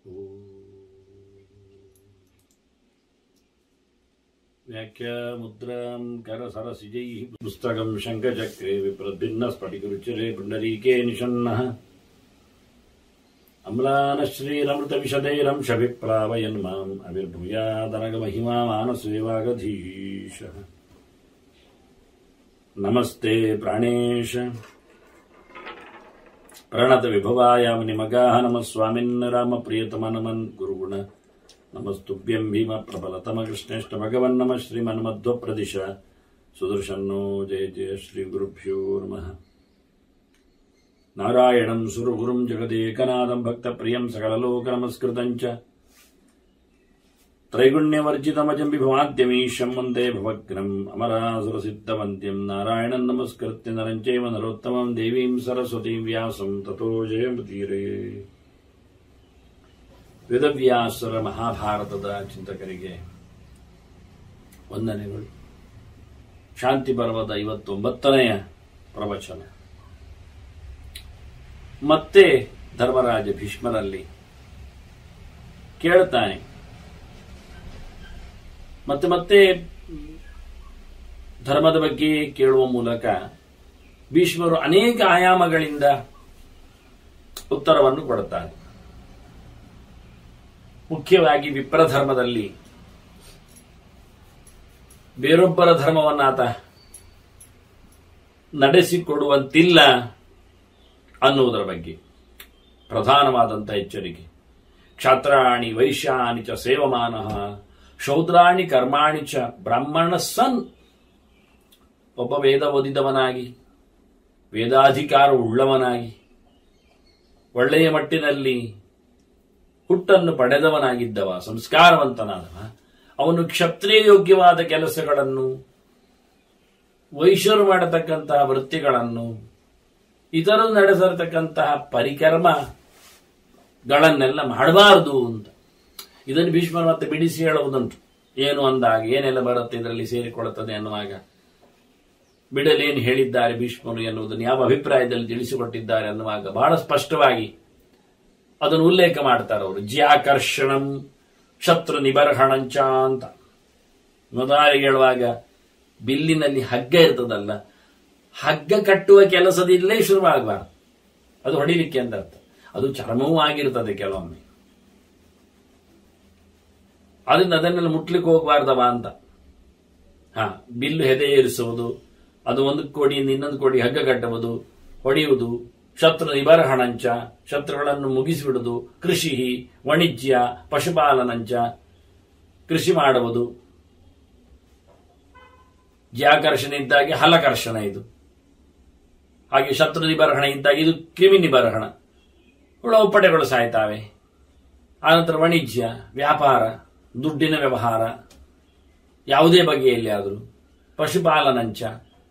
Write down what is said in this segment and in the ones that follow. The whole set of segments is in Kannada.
व्याख्यामुद्रां करसरसिजैः पुस्तकं शङ्खचक्रे विप्रद्भिन्नस्फटिकरुचिरे पुण्डरीके निषन्नः अम्लानश्रीरमृतविशदैरंशभिप्लावयन् माम् अविर्भूयादनगमहिमा मानसेवागधीशः नमस्ते प्राणेश प्रणतविभवायां निमगाः नमः स्वामिन् रामप्रियतमनमन् गुरुगुण नमस्तुभ्यं भीम प्रबलतम कृष्णेष्ट भगवन् नमः श्रीमन्मध्वप्रदिश सुदर्शन्नो जय जय श्रीगुरुभ्यो नमः नारायणं सुरगुरुं जगदेकनाथं भक्तप्रियं सकललोकनमस्कृतं च त्रैगुण्यवर्जितमजं विभवाद्यमीशं वन्दे भवग्नम् अमरासुरसिद्धवन्त्यं नारायणं नमस्कृत्य नरं चैव नरोत्तमं देवीं सरस्वतीं व्यासं ततो जयमुदीरे ವೇದವ್ಯಾಸರ ಮಹಾಭಾರತದ ಚಿಂತಕರಿಗೆ ವಂದನೆಗಳು ಶಾಂತಿ ಪರ್ವದ ಐವತ್ತೊಂಬತ್ತನೆಯ ಪ್ರವಚನ ಮತ್ತೆ ಧರ್ಮರಾಜ ಭೀಷ್ಮರಲ್ಲಿ ಕೇಳ್ತಾನೆ ಮತ್ತೆ ಮತ್ತೆ ಧರ್ಮದ ಬಗ್ಗೆ ಕೇಳುವ ಮೂಲಕ ಭೀಷ್ಮರು ಅನೇಕ ಆಯಾಮಗಳಿಂದ ಉತ್ತರವನ್ನು ಕೊಡುತ್ತಾರೆ ಮುಖ್ಯವಾಗಿ ವಿಪ್ರಧರ್ಮದಲ್ಲಿ ಬೇರೊಬ್ಬರ ಧರ್ಮವನ್ನಾತ ನಡೆಸಿಕೊಡುವಂತಿಲ್ಲ ಅನ್ನುವುದರ ಬಗ್ಗೆ ಪ್ರಧಾನವಾದಂಥ ಎಚ್ಚರಿಕೆ ಕ್ಷಾತ್ರಾಣಿ ವೈಶ್ಯಾನಿ ಚ ಸೇವಮಾನ ಶೌದ್ರಾಣಿ ಕರ್ಮಾಣಿ ಚ ಬ್ರಾಹ್ಮಣ ಸನ್ ಒಬ್ಬ ವೇದ ಓದಿದವನಾಗಿ ವೇದಾಧಿಕಾರ ಉಳ್ಳವನಾಗಿ ಒಳ್ಳೆಯ ಮಟ್ಟಿನಲ್ಲಿ ಹುಟ್ಟನ್ನು ಪಡೆದವನಾಗಿದ್ದವ ಸಂಸ್ಕಾರವಂತನಾದವ ಅವನು ಕ್ಷತ್ರಿಯ ಯೋಗ್ಯವಾದ ಕೆಲಸಗಳನ್ನು ವೈಶ್ಯರು ಮಾಡತಕ್ಕಂತಹ ವೃತ್ತಿಗಳನ್ನು ಇತರರು ನಡೆಸಿರತಕ್ಕಂತಹ ಪರಿಕರ್ಮಗಳನ್ನೆಲ್ಲ ಮಾಡಬಾರದು ಅಂತ ಇದನ್ನು ಭೀಷ್ಮರ ಮತ್ತೆ ಬಿಡಿಸಿ ಹೇಳುವುದುಂಟು ಏನು ಅಂದಾಗ ಏನೆಲ್ಲ ಬರುತ್ತೆ ಇದರಲ್ಲಿ ಸೇರಿಕೊಳ್ಳುತ್ತದೆ ಅನ್ನುವಾಗ ಬಿಡಲೇನು ಹೇಳಿದ್ದಾರೆ ಭೀಷ್ಮರು ಎನ್ನುವುದನ್ನು ಯಾವ ಅಭಿಪ್ರಾಯದಲ್ಲಿ ತಿಳಿಸಿಕೊಟ್ಟಿದ್ದಾರೆ ಅನ್ನುವಾಗ ಬಹಳ ಸ್ಪಷ್ಟವಾಗಿ ಅದನ್ನು ಉಲ್ಲೇಖ ಮಾಡ್ತಾರೆ ಅವರು ಜ್ಯಾಕರ್ಷಣಂ ಶತ್ರು ನಿಬರ್ಹಣಂಚ ಅಂತ ಮೊದಲಾಗಿ ಹೇಳುವಾಗ ಬಿಲ್ಲಿನಲ್ಲಿ ಹಗ್ಗ ಇರ್ತದಲ್ಲ ಹಗ್ಗ ಕಟ್ಟುವ ಕೆಲಸದಿಂದಲೇ ಶುರುವಾಗಬಾರ್ದು ಅದು ಹೊಡಿಲಿಕ್ಕೆ ಅಂತ ಅರ್ಥ ಅದು ಚರ್ಮವೂ ಆಗಿರ್ತದೆ ಕೆಲವೊಮ್ಮೆ ಅದರಿಂದ ಅದನ್ನೆಲ್ಲ ಮುಟ್ಲಿಕ್ಕೆ ಹೋಗಬಾರ್ದವ ಅಂತ ಹಾ ಬಿಲ್ಲು ಹೆದೆ ಏರಿಸುವುದು ಅದು ಒಂದು ಕೋಡಿಯಿಂದ ಇನ್ನೊಂದು ಕೋಡಿ ಹಗ್ಗ ಕಟ್ಟುವುದು ಹೊಡೆಯುವುದು ಶತ್ರು ನಿಬರ್ಹಣಂಚ ಶತ್ರುಗಳನ್ನು ಮುಗಿಸಿಬಿಡುವುದು ಕೃಷಿ ವಾಣಿಜ್ಯ ಪಶುಪಾಲನಂಚ ಕೃಷಿ ಮಾಡುವುದು ಜ್ಯಾಕರ್ಷಣೆ ಇದ್ದಾಗೆ ಹಲಕರ್ಷಣ ಇದು ಹಾಗೆ ಶತ್ರು ನಿಬರ್ಹಣ ಇದ್ದಾಗ ಇದು ಕ್ರಿಮಿ ನಿಬರ್ಹಣ ಉಳವು ಪಡೆಗಳು ಸಾಯ್ತಾವೆ ಆನಂತರ ವಾಣಿಜ್ಯ ವ್ಯಾಪಾರ ದುಡ್ಡಿನ ವ್ಯವಹಾರ ಯಾವುದೇ ಬಗೆಯಲ್ಲಿ ಆದರೂ ಪಶುಪಾಲನಂಚ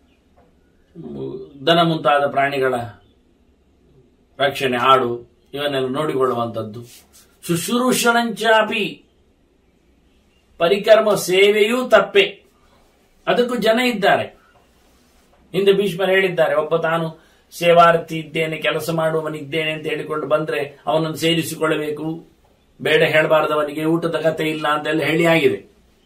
ದನ ಮುಂತಾದ ಪ್ರಾಣಿಗಳ ರಕ್ಷಣೆ ಆಡು ಇವನ್ನೆಲ್ಲ ನೋಡಿಕೊಳ್ಳುವಂಥದ್ದು ಶುಶ್ರೂಷಣಂಚಾಪಿ ಪರಿಕರ್ಮ ಸೇವೆಯೂ ತಪ್ಪೆ ಅದಕ್ಕೂ ಜನ ಇದ್ದಾರೆ ಹಿಂದೆ ಭೀಷ್ಮರು ಹೇಳಿದ್ದಾರೆ ಒಬ್ಬ ತಾನು ಸೇವಾರ್ಥಿ ಇದ್ದೇನೆ ಕೆಲಸ ಮಾಡುವವನಿದ್ದೇನೆ ಅಂತ ಹೇಳಿಕೊಂಡು ಬಂದ್ರೆ ಅವನನ್ನು ಸೇರಿಸಿಕೊಳ್ಳಬೇಕು ಬೇಡ ಹೇಳಬಾರದವನಿಗೆ ಊಟದ ಕತೆ ಇಲ್ಲ ಅಂತೆಲ್ಲ ಹೇಳಿ ಆಗಿದೆ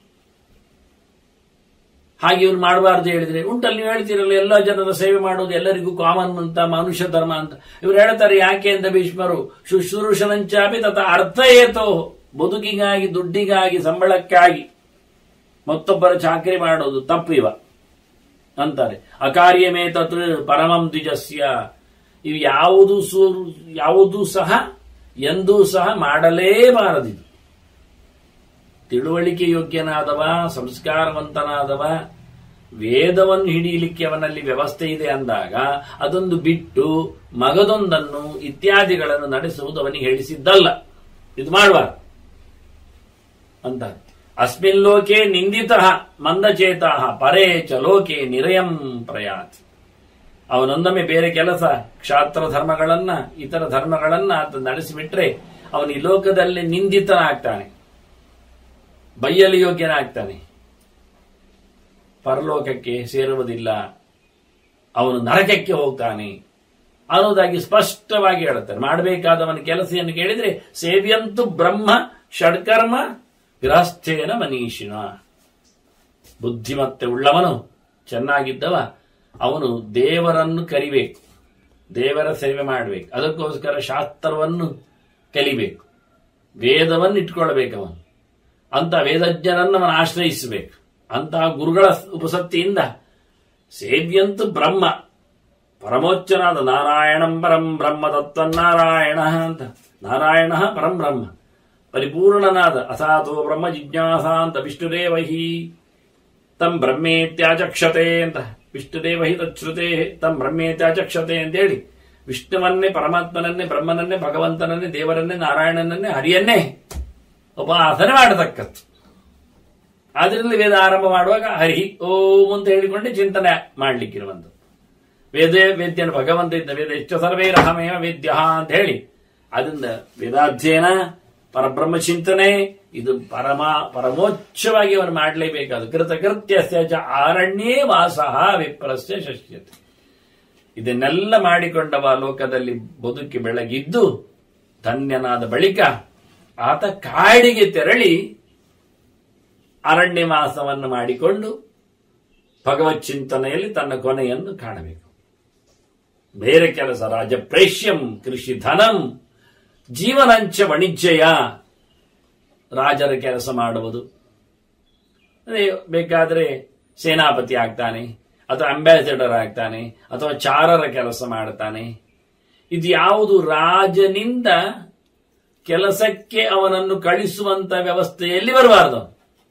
ಹಾಗೆ ಇವನು ಮಾಡಬಾರ್ದು ಹೇಳಿದ್ರೆ ಉಂಟಲ್ಲಿ ನೀವು ಹೇಳ್ತೀರಲ್ಲ ಎಲ್ಲ ಜನರ ಸೇವೆ ಮಾಡುವುದು ಎಲ್ಲರಿಗೂ ಕಾಮನ್ ಅಂತ ಮನುಷ್ಯ ಧರ್ಮ ಅಂತ ಇವರು ಹೇಳ್ತಾರೆ ಯಾಕೆ ಅಂತ ಭೀಷ್ಮರು ಶುಶ್ರೂಷಣಂಚಾಪಿ ತತ ಅರ್ಥ ಏತೋ ಬದುಕಿಗಾಗಿ ದುಡ್ಡಿಗಾಗಿ ಸಂಬಳಕ್ಕಾಗಿ ಮತ್ತೊಬ್ಬರ ಚಾಕರಿ ಮಾಡೋದು ತಪ್ಪಿವ ಅಂತಾರೆ ಅಕಾರ್യമೇ ತತ್ ಪರಮಂ ದ್ವಿಜಸ್ಯ ಇವು ಯಾವುದು ಯಾವುದು ಸಹ ಎಂದೂ ಸಹ ಮಾಡಲೇಬಾರದಿದು ತಿಳುವಳಿಕೆ ಯೋಗ್ಯನಾದವ ಸಂಸ್ಕಾರವಂತನಾದವ ವೇದವನ್ನು ಹಿಡಿಯಲಿಕ್ಕೆ ಅವನಲ್ಲಿ ವ್ಯವಸ್ಥೆ ಇದೆ ಅಂದಾಗ ಅದೊಂದು ಬಿಟ್ಟು ಮಗದೊಂದನ್ನು ಇತ್ಯಾದಿಗಳನ್ನು ನಡೆಸುವುದು ಅವನಿಗೆ ಹೇಳಿಸಿದ್ದಲ್ಲ ಇದು ಮಾಡಬಾರ್ದು ಅಂತ ಅಸ್ಮಿನ್ ಲೋಕೆ ನಿಂದಿತ ಮಂದಚೇತ ಪರೇ ಚ ಲೋಕೆ ನಿರಯಂ ಪ್ರಯಾತ್ ಅವನೊಂದೊಮ್ಮೆ ಬೇರೆ ಕೆಲಸ ಕ್ಷಾತ್ರ ಧರ್ಮಗಳನ್ನ ಇತರ ಧರ್ಮಗಳನ್ನ ಆತ ನಡೆಸಿಬಿಟ್ರೆ ಅವನು ಈ ಲೋಕದಲ್ಲಿ ನಿಂದಿತನಾಗ್ತಾನೆ ಬೈಯಲು ಯೋಗ್ಯನಾಗ್ತಾನೆ ಪರಲೋಕಕ್ಕೆ ಸೇರುವುದಿಲ್ಲ ಅವನು ನರಕಕ್ಕೆ ಹೋಗ್ತಾನೆ ಅನ್ನೋದಾಗಿ ಸ್ಪಷ್ಟವಾಗಿ ಹೇಳುತ್ತಾರೆ ಮಾಡಬೇಕಾದವನ ಕೆಲಸವನ್ನು ಕೇಳಿದ್ರೆ ಸೇವ್ಯಂತು ಬ್ರಹ್ಮ ಷಡ್ಕರ್ಮ ಗೃಹಸ್ಥೇನ ಮನೀಷಿನ ಬುದ್ಧಿಮತ್ತೆ ಉಳ್ಳವನು ಚೆನ್ನಾಗಿದ್ದವ ಅವನು ದೇವರನ್ನು ಕರಿಬೇಕು ದೇವರ ಸೇವೆ ಮಾಡಬೇಕು ಅದಕ್ಕೋಸ್ಕರ ಶಾಸ್ತ್ರವನ್ನು ಕಲಿಬೇಕು ವೇದವನ್ನು ಇಟ್ಕೊಳ್ಬೇಕು ಅವನು ಅಂತ ವೇದಜ್ಞರನ್ನು ಅವನು ಆಶ್ರಯಿಸಬೇಕು ಅಂತಹ ಗುರುಗಳ ಉಪಸಕ್ತಿಯಿಂದ ಸೇವ್ಯಂತು ಬ್ರಹ್ಮ ಪರಮೋಚ್ಚನಾದ ನಾರಾಯಣಂ ಪರಂ ಬ್ರಹ್ಮ ತತ್ವನಾರಾಯಣ ಅಂತ ನಾರಾಯಣ ಪರಂ ಬ್ರಹ್ಮ ಪರಿಪೂರ್ಣನಾದ ಅಸಾತೋ ಬ್ರಹ್ಮ ಜಿಜ್ಞಾಸ ಅಂತ ವಿಷ್ಣುದೇವಹಿ ತಂ ಬ್ರಹ್ಮೇತ್ಯಾಚಕ್ಷತೆ ಅಂತ ವಿಷ್ಣುದೇವಹಿ ತಚ್ಛ್ರುತೆ ತಂ ಬ್ರಹ್ಮೇತ್ಯಾಚಕ್ಷತೆ ಅಂತೇಳಿ ವಿಷ್ಣುವನ್ನೇ ಪರಮಾತ್ಮನನ್ನೇ ಬ್ರಹ್ಮನನ್ನೇ ಭಗವಂತನನ್ನೇ ದೇವರನ್ನೇ ನಾರಾಯಣನನ್ನೇ ಹರಿಯನ್ನೇ ಉಪಾಸನೆ ಮಾಡತಕ್ಕದ್ದು ಆದ್ರಿಂದ ವೇದ ಆರಂಭ ಮಾಡುವಾಗ ಹರಿ ಓಂ ಅಂತ ಹೇಳಿಕೊಂಡೆ ಚಿಂತನೆ ಮಾಡ್ಲಿಕ್ಕಿರುವಂಥದ್ದು ವೇದ ವೇದ್ಯನ ಭಗವಂತ ಇದ್ದ ವೇದ ಹೆಚ್ಚು ಸರ್ವೇ ರಹಮೇವ ವೇದ್ಯ ಅಂತ ಹೇಳಿ ಅದರಿಂದ ವೇದಾಧ್ಯಯನ ಪರಬ್ರಹ್ಮ ಚಿಂತನೆ ಇದು ಪರಮ ಪರಮೋಚ್ಚವಾಗಿ ಅವನು ಮಾಡಲೇಬೇಕಾದ ಕೃತಕೃತ್ಯಸ್ಯ ಚ ಆರಣ್ಯೇ ವಾಸಃ ವಿಪ್ರಸ್ಯ ಶಸ್ಯತೆ ಇದನ್ನೆಲ್ಲ ಮಾಡಿಕೊಂಡವ ಲೋಕದಲ್ಲಿ ಬದುಕಿ ಬೆಳಗಿದ್ದು ಧನ್ಯನಾದ ಬಳಿಕ ಆತ ಕಾಡಿಗೆ ತೆರಳಿ ಅರಣ್ಯವಾಸವನ್ನು ಮಾಡಿಕೊಂಡು ಭಗವತ್ ಚಿಂತನೆಯಲ್ಲಿ ತನ್ನ ಕೊನೆಯನ್ನು ಕಾಣಬೇಕು ಬೇರೆ ಕೆಲಸ ರಾಜ ಪ್ರೇಷ್ಯಂ ಕೃಷಿ ಧನಂ ಜೀವನಂಚ ವಾಣಿಜ್ಯಯ ರಾಜರ ಕೆಲಸ ಮಾಡುವುದು ಅದೇ ಬೇಕಾದರೆ ಸೇನಾಪತಿ ಆಗ್ತಾನೆ ಅಥವಾ ಅಂಬಾಸಿಡರ್ ಆಗ್ತಾನೆ ಅಥವಾ ಚಾರರ ಕೆಲಸ ಮಾಡ್ತಾನೆ ಇದು ಯಾವುದು ರಾಜನಿಂದ ಕೆಲಸಕ್ಕೆ ಅವನನ್ನು ಕಳಿಸುವಂತ ವ್ಯವಸ್ಥೆಯಲ್ಲಿ ಬರಬಾರದು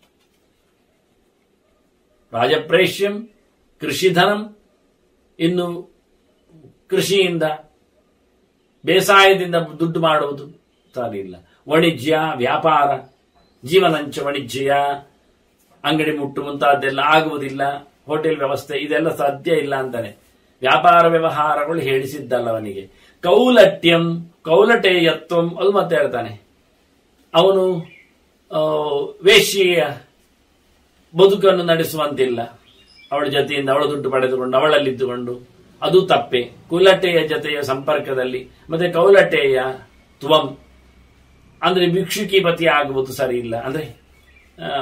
ರಾಜಪ್ರೇಷ್ಯಂ ಕೃಷಿಧನಂ ಇನ್ನು ಕೃಷಿಯಿಂದ ಬೇಸಾಯದಿಂದ ದುಡ್ಡು ಮಾಡುವುದು ಸರಿ ಇಲ್ಲ ವಾಣಿಜ್ಯ ವ್ಯಾಪಾರ ಜೀವನಂಚ ವಾಣಿಜ್ಯ ಅಂಗಡಿ ಮುಟ್ಟು ಮುಂತಾದ್ದೆಲ್ಲ ಆಗುವುದಿಲ್ಲ ಹೋಟೆಲ್ ವ್ಯವಸ್ಥೆ ಇದೆಲ್ಲ ಸಾಧ್ಯ ಇಲ್ಲ ಅಂತಾನೆ ವ್ಯಾಪಾರ ವ್ಯವಹಾರಗಳು ಹೇಳಿಸಿದ್ದಲ್ಲ ಅವನಿಗೆ ಕೌಲಟ್ಯಂ ಕೌಲಟೇಯತ್ವಂ ಅದು ಮತ್ತೆ ಹೇಳ್ತಾನೆ ಅವನು ಆ, ವೇಶ್ಯೆಯ ಬದುಕನ್ನು ನಡೆಸುವಂತಿಲ್ಲ ಅವಳ ಜೊತೆಯಿಂದ ಅವಳ ದುಡ್ಡು ಪಡೆದುಕೊಂಡು ಅವಳಲ್ಲಿದ್ದುಕೊಂಡು ಅದು ತಪ್ಪೆ ಕುಲಟೆಯ ಜೊತೆಯ ಸಂಪರ್ಕದಲ್ಲಿ ಮತ್ತೆ ಕೌಲಟೆಯ ತ್ವಂ ಅಂದ್ರೆ ಭಿಕ್ಷುಕಿ ಪತಿ ಆಗುವುದು ಸರಿ ಇಲ್ಲ ಅಂದ್ರೆ ಆ,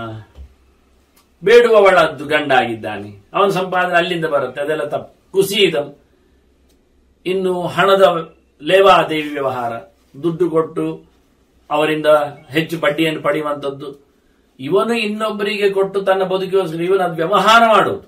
ಬೇಡುವವಳದ್ದು ಗಂಡ ಆಗಿದ್ದಾನೆ ಅವನ ಸಂಪಾದನೆ ಅಲ್ಲಿಂದ ಬರುತ್ತೆ ಅದೆಲ್ಲ ತಪ್ಪು ಕುಸೀದಂ ಇನ್ನು ಹಣದ ಲೇವಾದೇವಿ ವ್ಯವಹಾರ ದುಡ್ಡು ಕೊಟ್ಟು ಅವರಿಂದ ಹೆಚ್ಚು ಬಡ್ಡಿಯನ್ನು ಪಡೆಯುವಂಥದ್ದು ಇವನು ಇನ್ನೊಬ್ಬರಿಗೆ ಕೊಟ್ಟು ತನ್ನ ಬದುಕಿಗೋಸ್ಕರ ಇವನು ಅದು ವ್ಯವಹಾರ ಮಾಡುವುದು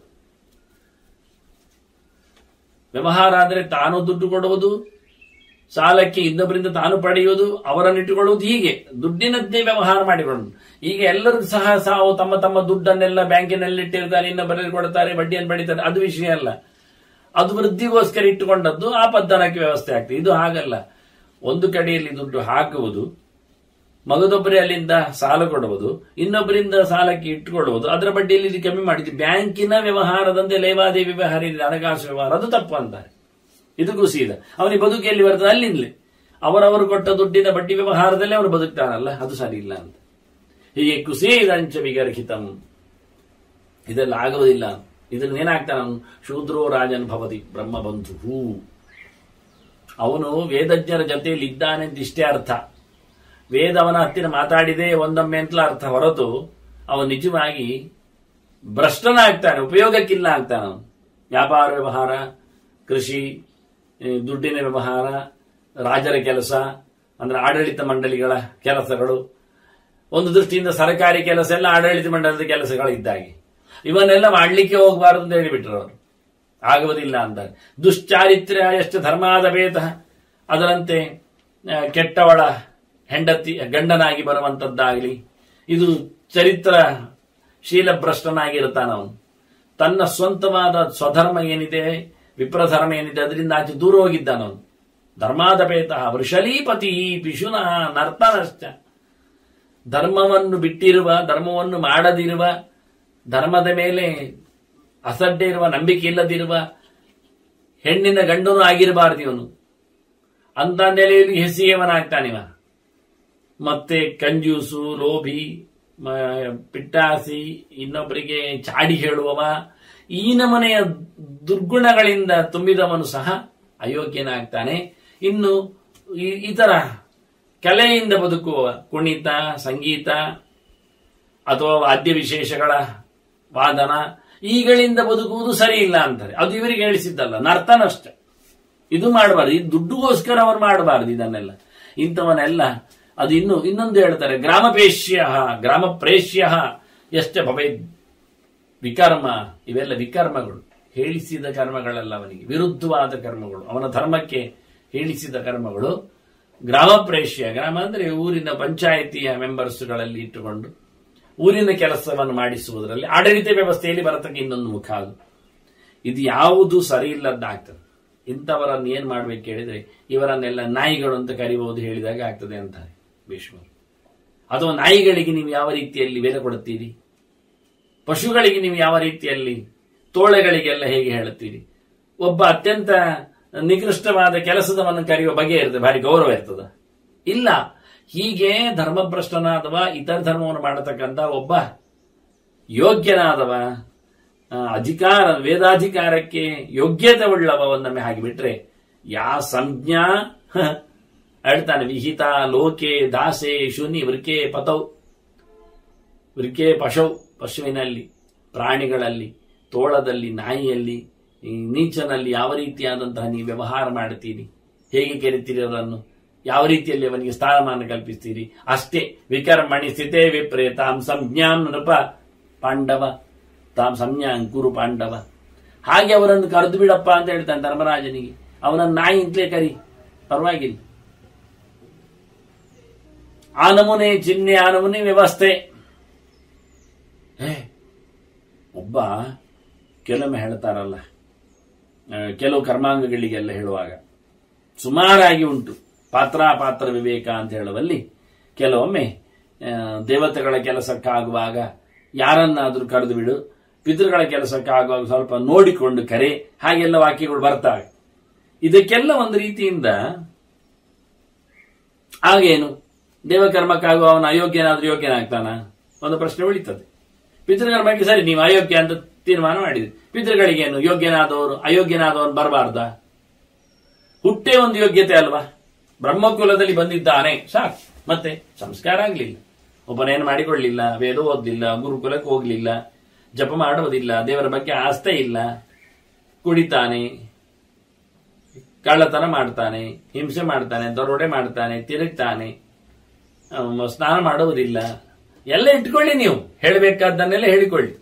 ವ್ಯವಹಾರ ಅಂದರೆ ತಾನು ದುಡ್ಡು ಕೊಡುವುದು ಸಾಲಕ್ಕೆ ಇನ್ನೊಬ್ಬರಿಂದ ತಾನು ಪಡೆಯುವುದು ಅವರನ್ನಿಟ್ಟುಕೊಳ್ಳುವುದು ಹೀಗೆ ದುಡ್ಡಿನದ್ದೇ ವ್ಯವಹಾರ ಮಾಡಿಕೊಂಡು ಈಗ ಎಲ್ಲರೂ ಸಹ ಸಾವು ತಮ್ಮ ತಮ್ಮ ದುಡ್ಡನ್ನೆಲ್ಲ ಬ್ಯಾಂಕಿನಲ್ಲಿ ಇಟ್ಟಿರ್ತಾರೆ ಇನ್ನೊಬ್ಬರಲ್ಲಿ ಕೊಡ್ತಾರೆ ಬಡ್ಡಿಯನ್ನು ಪಡಿತಾರೆ ಅದು ವಿಷಯ ಅಲ್ಲ ಅದು ವೃದ್ಧಿಗೋಸ್ಕರ ಇಟ್ಟುಕೊಂಡದ್ದು ಆ ಪದ್ದನಕ್ಕೆ ವ್ಯವಸ್ಥೆ ಆಗ್ತದೆ ಇದು ಹಾಗಲ್ಲ ಒಂದು ಕಡೆಯಲ್ಲಿ ದುಡ್ಡು ಹಾಕುವುದು ಮಗದೊಬ್ಬರೇ ಅಲ್ಲಿಂದ ಸಾಲ ಕೊಡುವುದು ಇನ್ನೊಬ್ಬರಿಂದ ಸಾಲಕ್ಕೆ ಇಟ್ಟುಕೊಳ್ಳುವುದು ಅದರ ಬಡ್ಡಿಯಲ್ಲಿ ಇದು ಕಮ್ಮಿ ಮಾಡಿದ್ದು ಬ್ಯಾಂಕಿನ ವ್ಯವಹಾರದಂತೆ ಲೇವಾದೇವಿ ವ್ಯವಹಾರ ಇದೆ ಹಣಕಾಸು ವ್ಯವಹಾರ ಅದು ತಪ್ಪು ಅಂತಾರೆ ಇದು ಕುಸಿದ ಅವನಿಗೆ ಬದುಕಿಯಲ್ಲಿ ಬರ್ತದೆ ಅಲ್ಲಿಂದಲೇ ಅವರವರು ಕೊಟ್ಟ ದುಡ್ಡಿನ ಬಡ್ಡಿ ವ್ಯವಹಾರದಲ್ಲೇ ಅವನು ಬದುಕ್ತಾನಲ್ಲ ಅದು ಸರಿ ಇಲ್ಲ ಅಂತ ಹೀಗೆ ಕುಸೀದಂಚ ವಿಗರ್ಹಿತಂ ಇದೆಲ್ಲ ಆಗುವುದಿಲ್ಲ ಇದನ್ನ ಏನಾಗ್ತಾನ ಅವನು ಶೂದ್ರೋ ರಾಜನ್ ಭವತಿ ಬ್ರಹ್ಮಬಂಧು ಹೂ ಅವನು ವೇದಜ್ಞರ ಜೊತೆಯಲ್ಲಿ ಇದ್ದಾನೆ ಅಂತ ಇಷ್ಟೇ ಅರ್ಥ ವೇದ ಅವನ ಹತ್ತಿರ ಮಾತಾಡಿದೆ ಒಂದೊಮ್ಮೆ ಅಂತಲ ಅರ್ಥ ಹೊರತು ಅವನು ನಿಜವಾಗಿ ಭ್ರಷ್ಟನಾಗ್ತಾನೆ ಉಪಯೋಗಕ್ಕಿಲ್ಲ ಆಗ್ತಾನೆ ಅವನು ವ್ಯಾಪಾರ ವ್ಯವಹಾರ ಕೃಷಿ ಈ ದುಡ್ಡಿನ ವ್ಯವಹಾರ ರಾಜರ ಕೆಲಸ ಅಂದ್ರೆ ಆಡಳಿತ ಮಂಡಳಿಗಳ ಕೆಲಸಗಳು ಒಂದು ದೃಷ್ಟಿಯಿಂದ ಸರ್ಕಾರಿ ಕೆಲಸ ಎಲ್ಲ ಆಡಳಿತ ಮಂಡಲದ ಕೆಲಸಗಳಿದ್ದಾಗೆ ಇವನ್ನೆಲ್ಲ ಮಾಡಲಿಕ್ಕೆ ಹೋಗಬಾರದು ಅಂತ ಹೇಳಿಬಿಟ್ರು ಅವರು ಆಗುವುದಿಲ್ಲ ಅಂತಾರೆ ದುಶ್ಚಾರಿತ್ರ್ಯ ಎಷ್ಟು ಧರ್ಮಾದ ಭೇದ ಅದರಂತೆ ಆ, ಕೆಟ್ಟವಳ ಹೆಂಡತಿ ಗಂಡನಾಗಿ ಬರುವಂತದ್ದಾಗಲಿ ಇದು ಚರಿತ್ರ ಶೀಲಭ್ರಷ್ಟನಾಗಿರ್ತಾನ ಅವನು ತನ್ನ ಸ್ವಂತವಾದ ಸ್ವಧರ್ಮ ಏನಿದೆ ವಿಪ್ರಧರ್ಮ ಏನಿದೆ ಅದರಿಂದ ಆಚೆ ದೂರ ಹೋಗಿದ್ದಾನವನು ಧರ್ಮಾದಪೇತ ವೃಷಲೀಪತಿ ಪಿಶುನ ನರ್ತನಶ್ಚ ಧರ್ಮವನ್ನು ಬಿಟ್ಟಿರುವ ಧರ್ಮವನ್ನು ಮಾಡದಿರುವ ಧರ್ಮದ ಮೇಲೆ ಅಸಡ್ಡೆ ಇರುವ ನಂಬಿಕೆ ಇಲ್ಲದಿರುವ ಹೆಣ್ಣಿನ ಗಂಡನು ಆಗಿರಬಾರದು ಇವನು ಅಂತ ನೆಲೆಯಲ್ಲಿ ಹೆಸಿಯವನಾಗ್ತಾನಿವ ಮತ್ತೆ ಕಂಜೂಸು ಲೋಭಿ ಮ- ಪಿಟ್ಟಾಸಿ ಇನ್ನೊಬ್ಬರಿಗೆ ಚಾಡಿ ಹೇಳುವವ ಈ ನಮನೆಯ ದುರ್ಗುಣಗಳಿಂದ ತುಂಬಿದವನು ಸಹ ಅಯೋಗ್ಯನಾಗ್ತಾನೆ ಇನ್ನು ಈ- ಇತರ ಕಲೆಯಿಂದ ಬದುಕುವ ಕುಣಿತ ಸಂಗೀತ ಅಥವಾ ವಾದ್ಯ ವಿಶೇಷಗಳ ವಾದನ ಈಗಳಿಂದ ಬದುಕುವುದು ಸರಿ ಇಲ್ಲ ಅಂತಾರೆ ಅದು ಇವರಿಗೆ ಹೇಳಿಸಿದ್ದಲ್ಲ ನರ್ತನಷ್ಟೇ ಇದು ಮಾಡಬಾರ್ದು ಇದು ದುಡ್ಡುಗೋಸ್ಕರ ಅವರು ಮಾಡಬಾರ್ದು ಇದನ್ನೆಲ್ಲ ಇಂಥವನ್ನೆಲ್ಲ ಅದು ಇನ್ನು ಇನ್ನೊಂದು ಹೇಳ್ತಾರೆ ಗ್ರಾಮಪೇಶ್ಯ ಗ್ರಾಮ ಪ್ರೇಷ್ಯ ಎಷ್ಟೇ ಭವೇ ವಿಕರ್ಮ ಇವೆಲ್ಲ ವಿಕರ್ಮಗಳು ಹೇಳಿಸಿದ ಕರ್ಮಗಳಲ್ಲ ಅವನಿಗೆ ವಿರುದ್ಧವಾದ ಕರ್ಮಗಳು ಅವನ ಧರ್ಮಕ್ಕೆ ಹೇಳಿಸಿದ ಕರ್ಮಗಳು ಗ್ರಾಮ ಪ್ರೇಷ್ಯ ಗ್ರಾಮ ಅಂದ್ರೆ ಊರಿನ ಪಂಚಾಯಿತಿಯ ಮೆಂಬರ್ಸ್ಗಳಲ್ಲಿ ಇಟ್ಟುಕೊಂಡು ಊರಿನ ಕೆಲಸವನ್ನು ಮಾಡಿಸುವುದರಲ್ಲಿ ಆಡಳಿತ ವ್ಯವಸ್ಥೆಯಲ್ಲಿ ಬರತಕ್ಕ ಇನ್ನೊಂದು ಮುಖ ಅದು ಇದು ಯಾವುದು ಸರಿ ಇಲ್ಲದ್ದಾಗ್ತದೆ ಇಂಥವರನ್ನು ಏನ್ ಮಾಡ್ಬೇಕು ಹೇಳಿದ್ರೆ ಇವರನ್ನೆಲ್ಲ ನಾಯಿಗಳು ಅಂತ ಕರಿಬಹುದು ಹೇಳಿದಾಗ ಆಗ್ತದೆ ಅಂತಾರೆ ಭೀಷ್ಮರು ಅಥವಾ ನಾಯಿಗಳಿಗೆ ನೀವು ಯಾವ ರೀತಿಯಲ್ಲಿ ಬೆಲೆ ಕೊಡುತ್ತೀರಿ ಪಶುಗಳಿಗೆ ನೀವು ಯಾವ ರೀತಿಯಲ್ಲಿ ತೋಳೆಗಳಿಗೆಲ್ಲ ಹೇಗೆ ಹೇಳುತ್ತೀರಿ ಒಬ್ಬ ಅತ್ಯಂತ ನಿಕೃಷ್ಟವಾದ ಕೆಲಸದವನ್ನು ಕರೆಯುವ ಬಗೆ ಇರ್ತದೆ ಭಾರಿ ಗೌರವ ಇರ್ತದ ಇಲ್ಲ ಹೀಗೆ ಧರ್ಮಭ್ರಷ್ಟನಾದವ ಇತರ ಧರ್ಮವನ್ನು ಮಾಡತಕ್ಕಂತ ಒಬ್ಬ ಯೋಗ್ಯನಾದವ ಆ, ಅಧಿಕಾರ ವೇದಾಧಿಕಾರಕ್ಕೆ ಯೋಗ್ಯತೆ ಉಳ್ಳವ ಒಂದೊಮ್ಮೆ ಹಾಕಿಬಿಟ್ರೆ ಯಾ ಸಂಜ್ಞಾ ಹ, ಹೇಳ್ತಾನೆ ವಿಹಿತ ಲೋಕೆ ದಾಸೆ ಶೂನ್ಯ ವೃಕೆ ಪತೌ ವೃಕೆ ಪಶೌ ಪಶುವಿನಲ್ಲಿ ಪ್ರಾಣಿಗಳಲ್ಲಿ ತೋಳದಲ್ಲಿ ನಾಯಿಯಲ್ಲಿ ಈ ನೀಚನಲ್ಲಿ ಯಾವ ರೀತಿಯಾದಂತಹ ನೀವು ವ್ಯವಹಾರ ಮಾಡ್ತೀರಿ ಹೇಗೆ ಕೆರಿತೀರಿ ಅದನ್ನು ಯಾವ ರೀತಿಯಲ್ಲಿ ಅವನಿಗೆ ಸ್ಥಾನಮಾನ ಕಲ್ಪಿಸ್ತೀರಿ ಅಷ್ಟೇ ವಿಕರ್ಮಣಿ ಸ್ಥಿತೇ ವಿಪ್ರೇ ತಾಂ ಸಂಜ್ಞಾಂ ನೃಪ ಪಾಂಡವ ತಾಂ ಸಂಜ್ಞಾಂ ಕುರು ಪಾಂಡವ ಹಾಗೆ ಅವರನ್ನು ಕರೆದು ಬಿಡಪ್ಪ ಅಂತ ಹೇಳ್ತಾನೆ ಧರ್ಮರಾಜನಿಗೆ ಅವನನ್ನು ನಾಯಿ ಅಂತಲೇ ಕರಿ ಪರವಾಗಿಲ್ಲ ಆ ನಮೂನೆ ಚಿಹ್ನೆ ಆ ನಮೂನೆ ವ್ಯವಸ್ಥೆ ಏ, ಒಬ್ಬ ಕೆಲವೊಮ್ಮೆ ಹೇಳ್ತಾರಲ್ಲ ಆ, ಕೆಲವು ಕರ್ಮಾಂಗಗಳಿಗೆಲ್ಲ ಹೇಳುವಾಗ ಸುಮಾರಾಗಿ ಉಂಟು ಪಾತ್ರ ಪಾತ್ರ ವಿವೇಕ ಅಂತ ಹೇಳುವಲ್ಲಿ ಕೆಲವೊಮ್ಮೆ ಆ, ದೇವತೆಗಳ ಕೆಲಸಕ್ಕಾಗುವಾಗ ಯಾರನ್ನಾದ್ರೂ ಕರೆದು ಬಿಡು ಪಿತೃಗಳ ಕೆಲಸಕ್ಕಾಗುವಾಗ ಸ್ವಲ್ಪ ನೋಡಿಕೊಂಡು ಕರೆ ಹಾಗೆಲ್ಲ ವಾಕ್ಯಗಳು ಬರ್ತವೆ ಇದಕ್ಕೆಲ್ಲ ಒಂದು ರೀತಿಯಿಂದ ಆಗೇನು ದೇವಕರ್ಮಕ್ಕಾಗುವ ಅವನ ಅಯೋಗ್ಯನಾದ್ರೂ ಯೋಗ್ಯನಾಗ್ತಾನ ಒಂದು ಪ್ರಶ್ನೆ ಉಳಿತದೆ ಪಿತೃಕರ್ಮಕ್ಕೆ ಸರಿ ನೀವು ಅಯೋಗ್ಯ ಅಂತ ತೀರ್ಮಾನ ಮಾಡಿದ್ರಿ ಪಿತೃಗಳಿಗೇನು ಯೋಗ್ಯನಾದವರು ಅಯೋಗ್ಯನಾದವನು ಬರಬಾರ್ದ ಹುಟ್ಟೆ ಒಂದು ಯೋಗ್ಯತೆ ಅಲ್ವಾ ಬ್ರಹ್ಮಕುಲದಲ್ಲಿ ಬಂದಿದ್ದಾನೆ ಸಾಕು ಮತ್ತೆ ಸಂಸ್ಕಾರ ಆಗ್ಲಿಲ್ಲ ಒಬ್ಬನೇನು ಮಾಡಿಕೊಳ್ಳಿಲ್ಲ ವೇದ ಓದಲಿಲ್ಲ ಗುರುಕುಲಕ್ಕೆ ಹೋಗ್ಲಿಲ್ಲ ಜಪ ಮಾಡುವುದಿಲ್ಲ ದೇವರ ಬಗ್ಗೆ ಆಸ್ಥೆ ಇಲ್ಲ ಕುಡಿತಾನೆ ಕಳ್ಳತನ ಮಾಡ್ತಾನೆ ಹಿಂಸೆ ಮಾಡ್ತಾನೆ ದರೋಡೆ ಮಾಡ್ತಾನೆ ತಿರುಗ್ತಾನೆ ಅವ ಸ್ನಾನ ಮಾಡುವುದಿಲ್ಲ ಎಲ್ಲ ಇಟ್ಕೊಳ್ಳಿ ನೀವು ಹೇಳಬೇಕಾದ್ದನ್ನೆಲ್ಲ ಹೇಳಿಕೊಳ್ಳಿ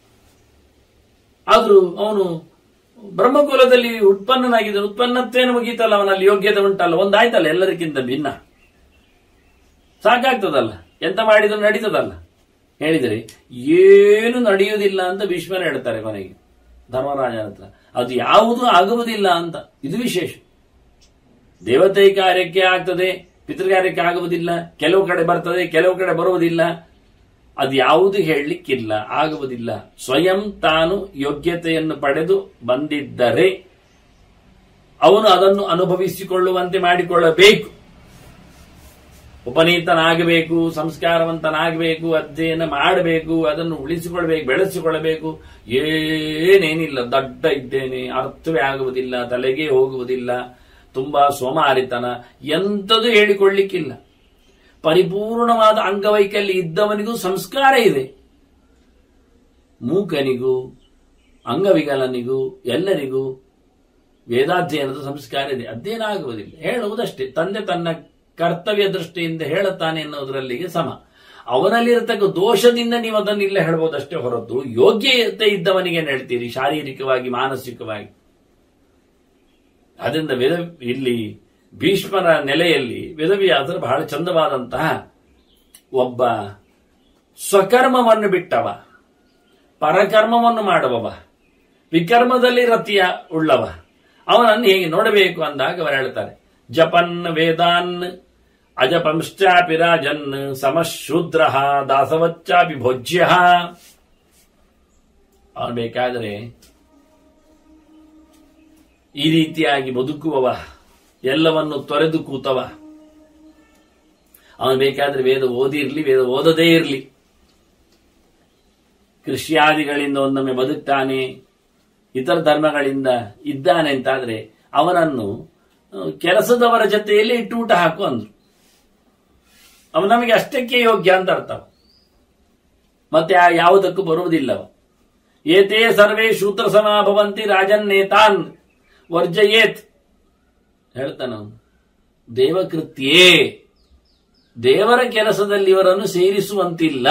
ಆದ್ರೂ ಅವನು ಬ್ರಹ್ಮಕುಲದಲ್ಲಿ ಉತ್ಪನ್ನನಾಗಿದ್ದ ಉತ್ಪನ್ನತ್ತೇನು ಮುಗೀತಲ್ಲ ಅವನಲ್ಲಿ ಯೋಗ್ಯತೆ ಉಂಟಲ್ಲ ಒಂದಾಯ್ತಲ್ಲ ಎಲ್ಲರಿಗಿಂತ ಭಿನ್ನ ಸಾಕಾಗ್ತದಲ್ಲ ಎಂತ ಮಾಡಿದ್ರು ನಡೀತದಲ್ಲ ಹೇಳಿದರೆ ಏನು ನಡೆಯುವುದಿಲ್ಲ ಅಂತ ಭೀಷ್ಮರು ಹೇಳ್ತಾರೆ ಕೊನೆಗೆ ಧರ್ಮರಾಜನ ಹತ್ರ ಅದು ಯಾವುದೂ ಆಗುವುದಿಲ್ಲ ಅಂತ ಇದು ವಿಶೇಷ ದೇವತೆ ಕಾರ್ಯಕ್ಕೆ ಆಗ್ತದೆ ಪಿತೃಕಾರ್ಯಕ್ಕೆ ಆಗುವುದಿಲ್ಲ ಕೆಲವು ಕಡೆ ಬರ್ತದೆ ಕೆಲವು ಕಡೆ ಬರುವುದಿಲ್ಲ ಅದು ಯಾವುದು ಹೇಳಲಿಕ್ಕಿಲ್ಲ ಆಗುವುದಿಲ್ಲ ಸ್ವಯಂ ತಾನು ಯೋಗ್ಯತೆಯನ್ನು ಪಡೆದು ಬಂದಿದ್ದರೆ ಅವನು ಅದನ್ನು ಅನುಭವಿಸಿಕೊಳ್ಳುವಂತೆ ಮಾಡಿಕೊಳ್ಳಬೇಕು ಉಪನೀತನಾಗಬೇಕು ಸಂಸ್ಕಾರವಂತನಾಗಬೇಕು ಅಧ್ಯಯನ ಮಾಡಬೇಕು ಅದನ್ನು ಉಳಿಸಿಕೊಳ್ಬೇಕು ಬೆಳೆಸಿಕೊಳ್ಳಬೇಕು ಏನೇನಿಲ್ಲ ದಡ್ಡ ಇದ್ದೇನೆ ಅರ್ಥವೇ ಆಗುವುದಿಲ್ಲ ತಲೆಗೆ ಹೋಗುವುದಿಲ್ಲ ತುಂಬಾ ಸೋಮಾರಿತನ ಎಂಥದ್ದು ಹೇಳಿಕೊಳ್ಳಿಕ್ಕಿಲ್ಲ ಪರಿಪೂರ್ಣವಾದ ಅಂಗವೈಕಲ್ಯ ಇದ್ದವನಿಗೂ ಸಂಸ್ಕಾರ ಇದೆ ಮೂಕನಿಗೂ ಅಂಗವಿಕಲನಿಗೂ ಎಲ್ಲರಿಗೂ ವೇದಾಧ್ಯಯನದ ಸಂಸ್ಕಾರ ಇದೆ ಅಧ್ಯಯನ ಆಗುವುದಿಲ್ಲ ಹೇಳುವುದಷ್ಟೇ ತಂದೆ ತನ್ನ ಕರ್ತವ್ಯ ದೃಷ್ಟಿಯಿಂದ ಹೇಳುತ್ತಾನೆ ಎನ್ನುವುದರಲ್ಲಿಗೆ ಸಮ ಅವನಲ್ಲಿರತಕ್ಕ ದೋಷದಿಂದ ನೀವು ಅದನ್ನಿಲ್ಲ ಹೇಳ್ಬೋದಷ್ಟೇ ಹೊರತು ಯೋಗ್ಯತೆ ಇದ್ದವನಿಗೆ ಹೇಳ್ತೀರಿ ಶಾರೀರಿಕವಾಗಿ ಮಾನಸಿಕವಾಗಿ ಅದರಿಂದ ವೇದ ಇಲ್ಲಿ ಭೀಷ್ಮರ ನೆಲೆಯಲ್ಲಿ ವೇದವ್ಯಾಸರು ಬಹಳ ಚಂದವಾದಂತಹ ಒಬ್ಬ ಸ್ವಕರ್ಮವನ್ನು ಬಿಟ್ಟವ ಪರಕರ್ಮವನ್ನು ಮಾಡುವವ ವಿಕರ್ಮದಲ್ಲಿ ರತಿಯ ಉಳ್ಳವ ಅವನನ್ನು ಹೇಗೆ ನೋಡಬೇಕು ಅಂದಾಗ ಅವರು ಹೇಳ್ತಾರೆ ಜಪನ್ ವೇದಾನ್ ಅಜಪಂಶ್ಚಾಪಿ ರಾಜನ್ ಸಮಶೂದ್ರ ದಾಸವಚ್ಚಾಪಿ ಭೋಜ್ಯ ಅವನು ಬೇಕಾದರೆ ಈ ರೀತಿಯಾಗಿ ಬದುಕುವವ ಎಲ್ಲವನ್ನು ತೊರೆದು ಕೂತವ ಅವನು ಬೇಕಾದ್ರೆ ವೇದ ಓದಿರ್ಲಿ ವೇದ ಓದದೇ ಇರಲಿ ಕೃಷಿಯಾದಿಗಳಿಂದ ಒಂದೊಮ್ಮೆ ಬದುಕ್ತಾನೆ ಇತರ ಧರ್ಮಗಳಿಂದ ಇದ್ದಾನೆ ಅಂತಾದ್ರೆ ಅವನನ್ನು ಆ, ಕೆಲಸದವರ ಜೊತೆಯಲ್ಲಿ ಇಟ್ಟು ಊಟ ಹಾಕು ಅಂದ್ರು ಅವನು ನಮಗೆ ಅಷ್ಟಕ್ಕೆ ಯೋಗ್ಯ ಅಂತ ಅರ್ಥ ಮತ್ತೆ ಆ ಯಾವುದಕ್ಕೂ ಬರುವುದಿಲ್ಲ ಅವ. ಏತೇ ಸರ್ವೇ ಶೂದ್ರ ಸಮಾಭವಂತಿ ರಾಜನ್ ನೇತಾನ್ ವರ್ಜಯೇತ್ ಹೇಳ್ತಾನ ಅವನು ದೇವಕೃತ್ಯೇ ದೇವರ ಕೆಲಸದಲ್ಲಿ ಇವರನ್ನು ಸೇರಿಸುವಂತಿಲ್ಲ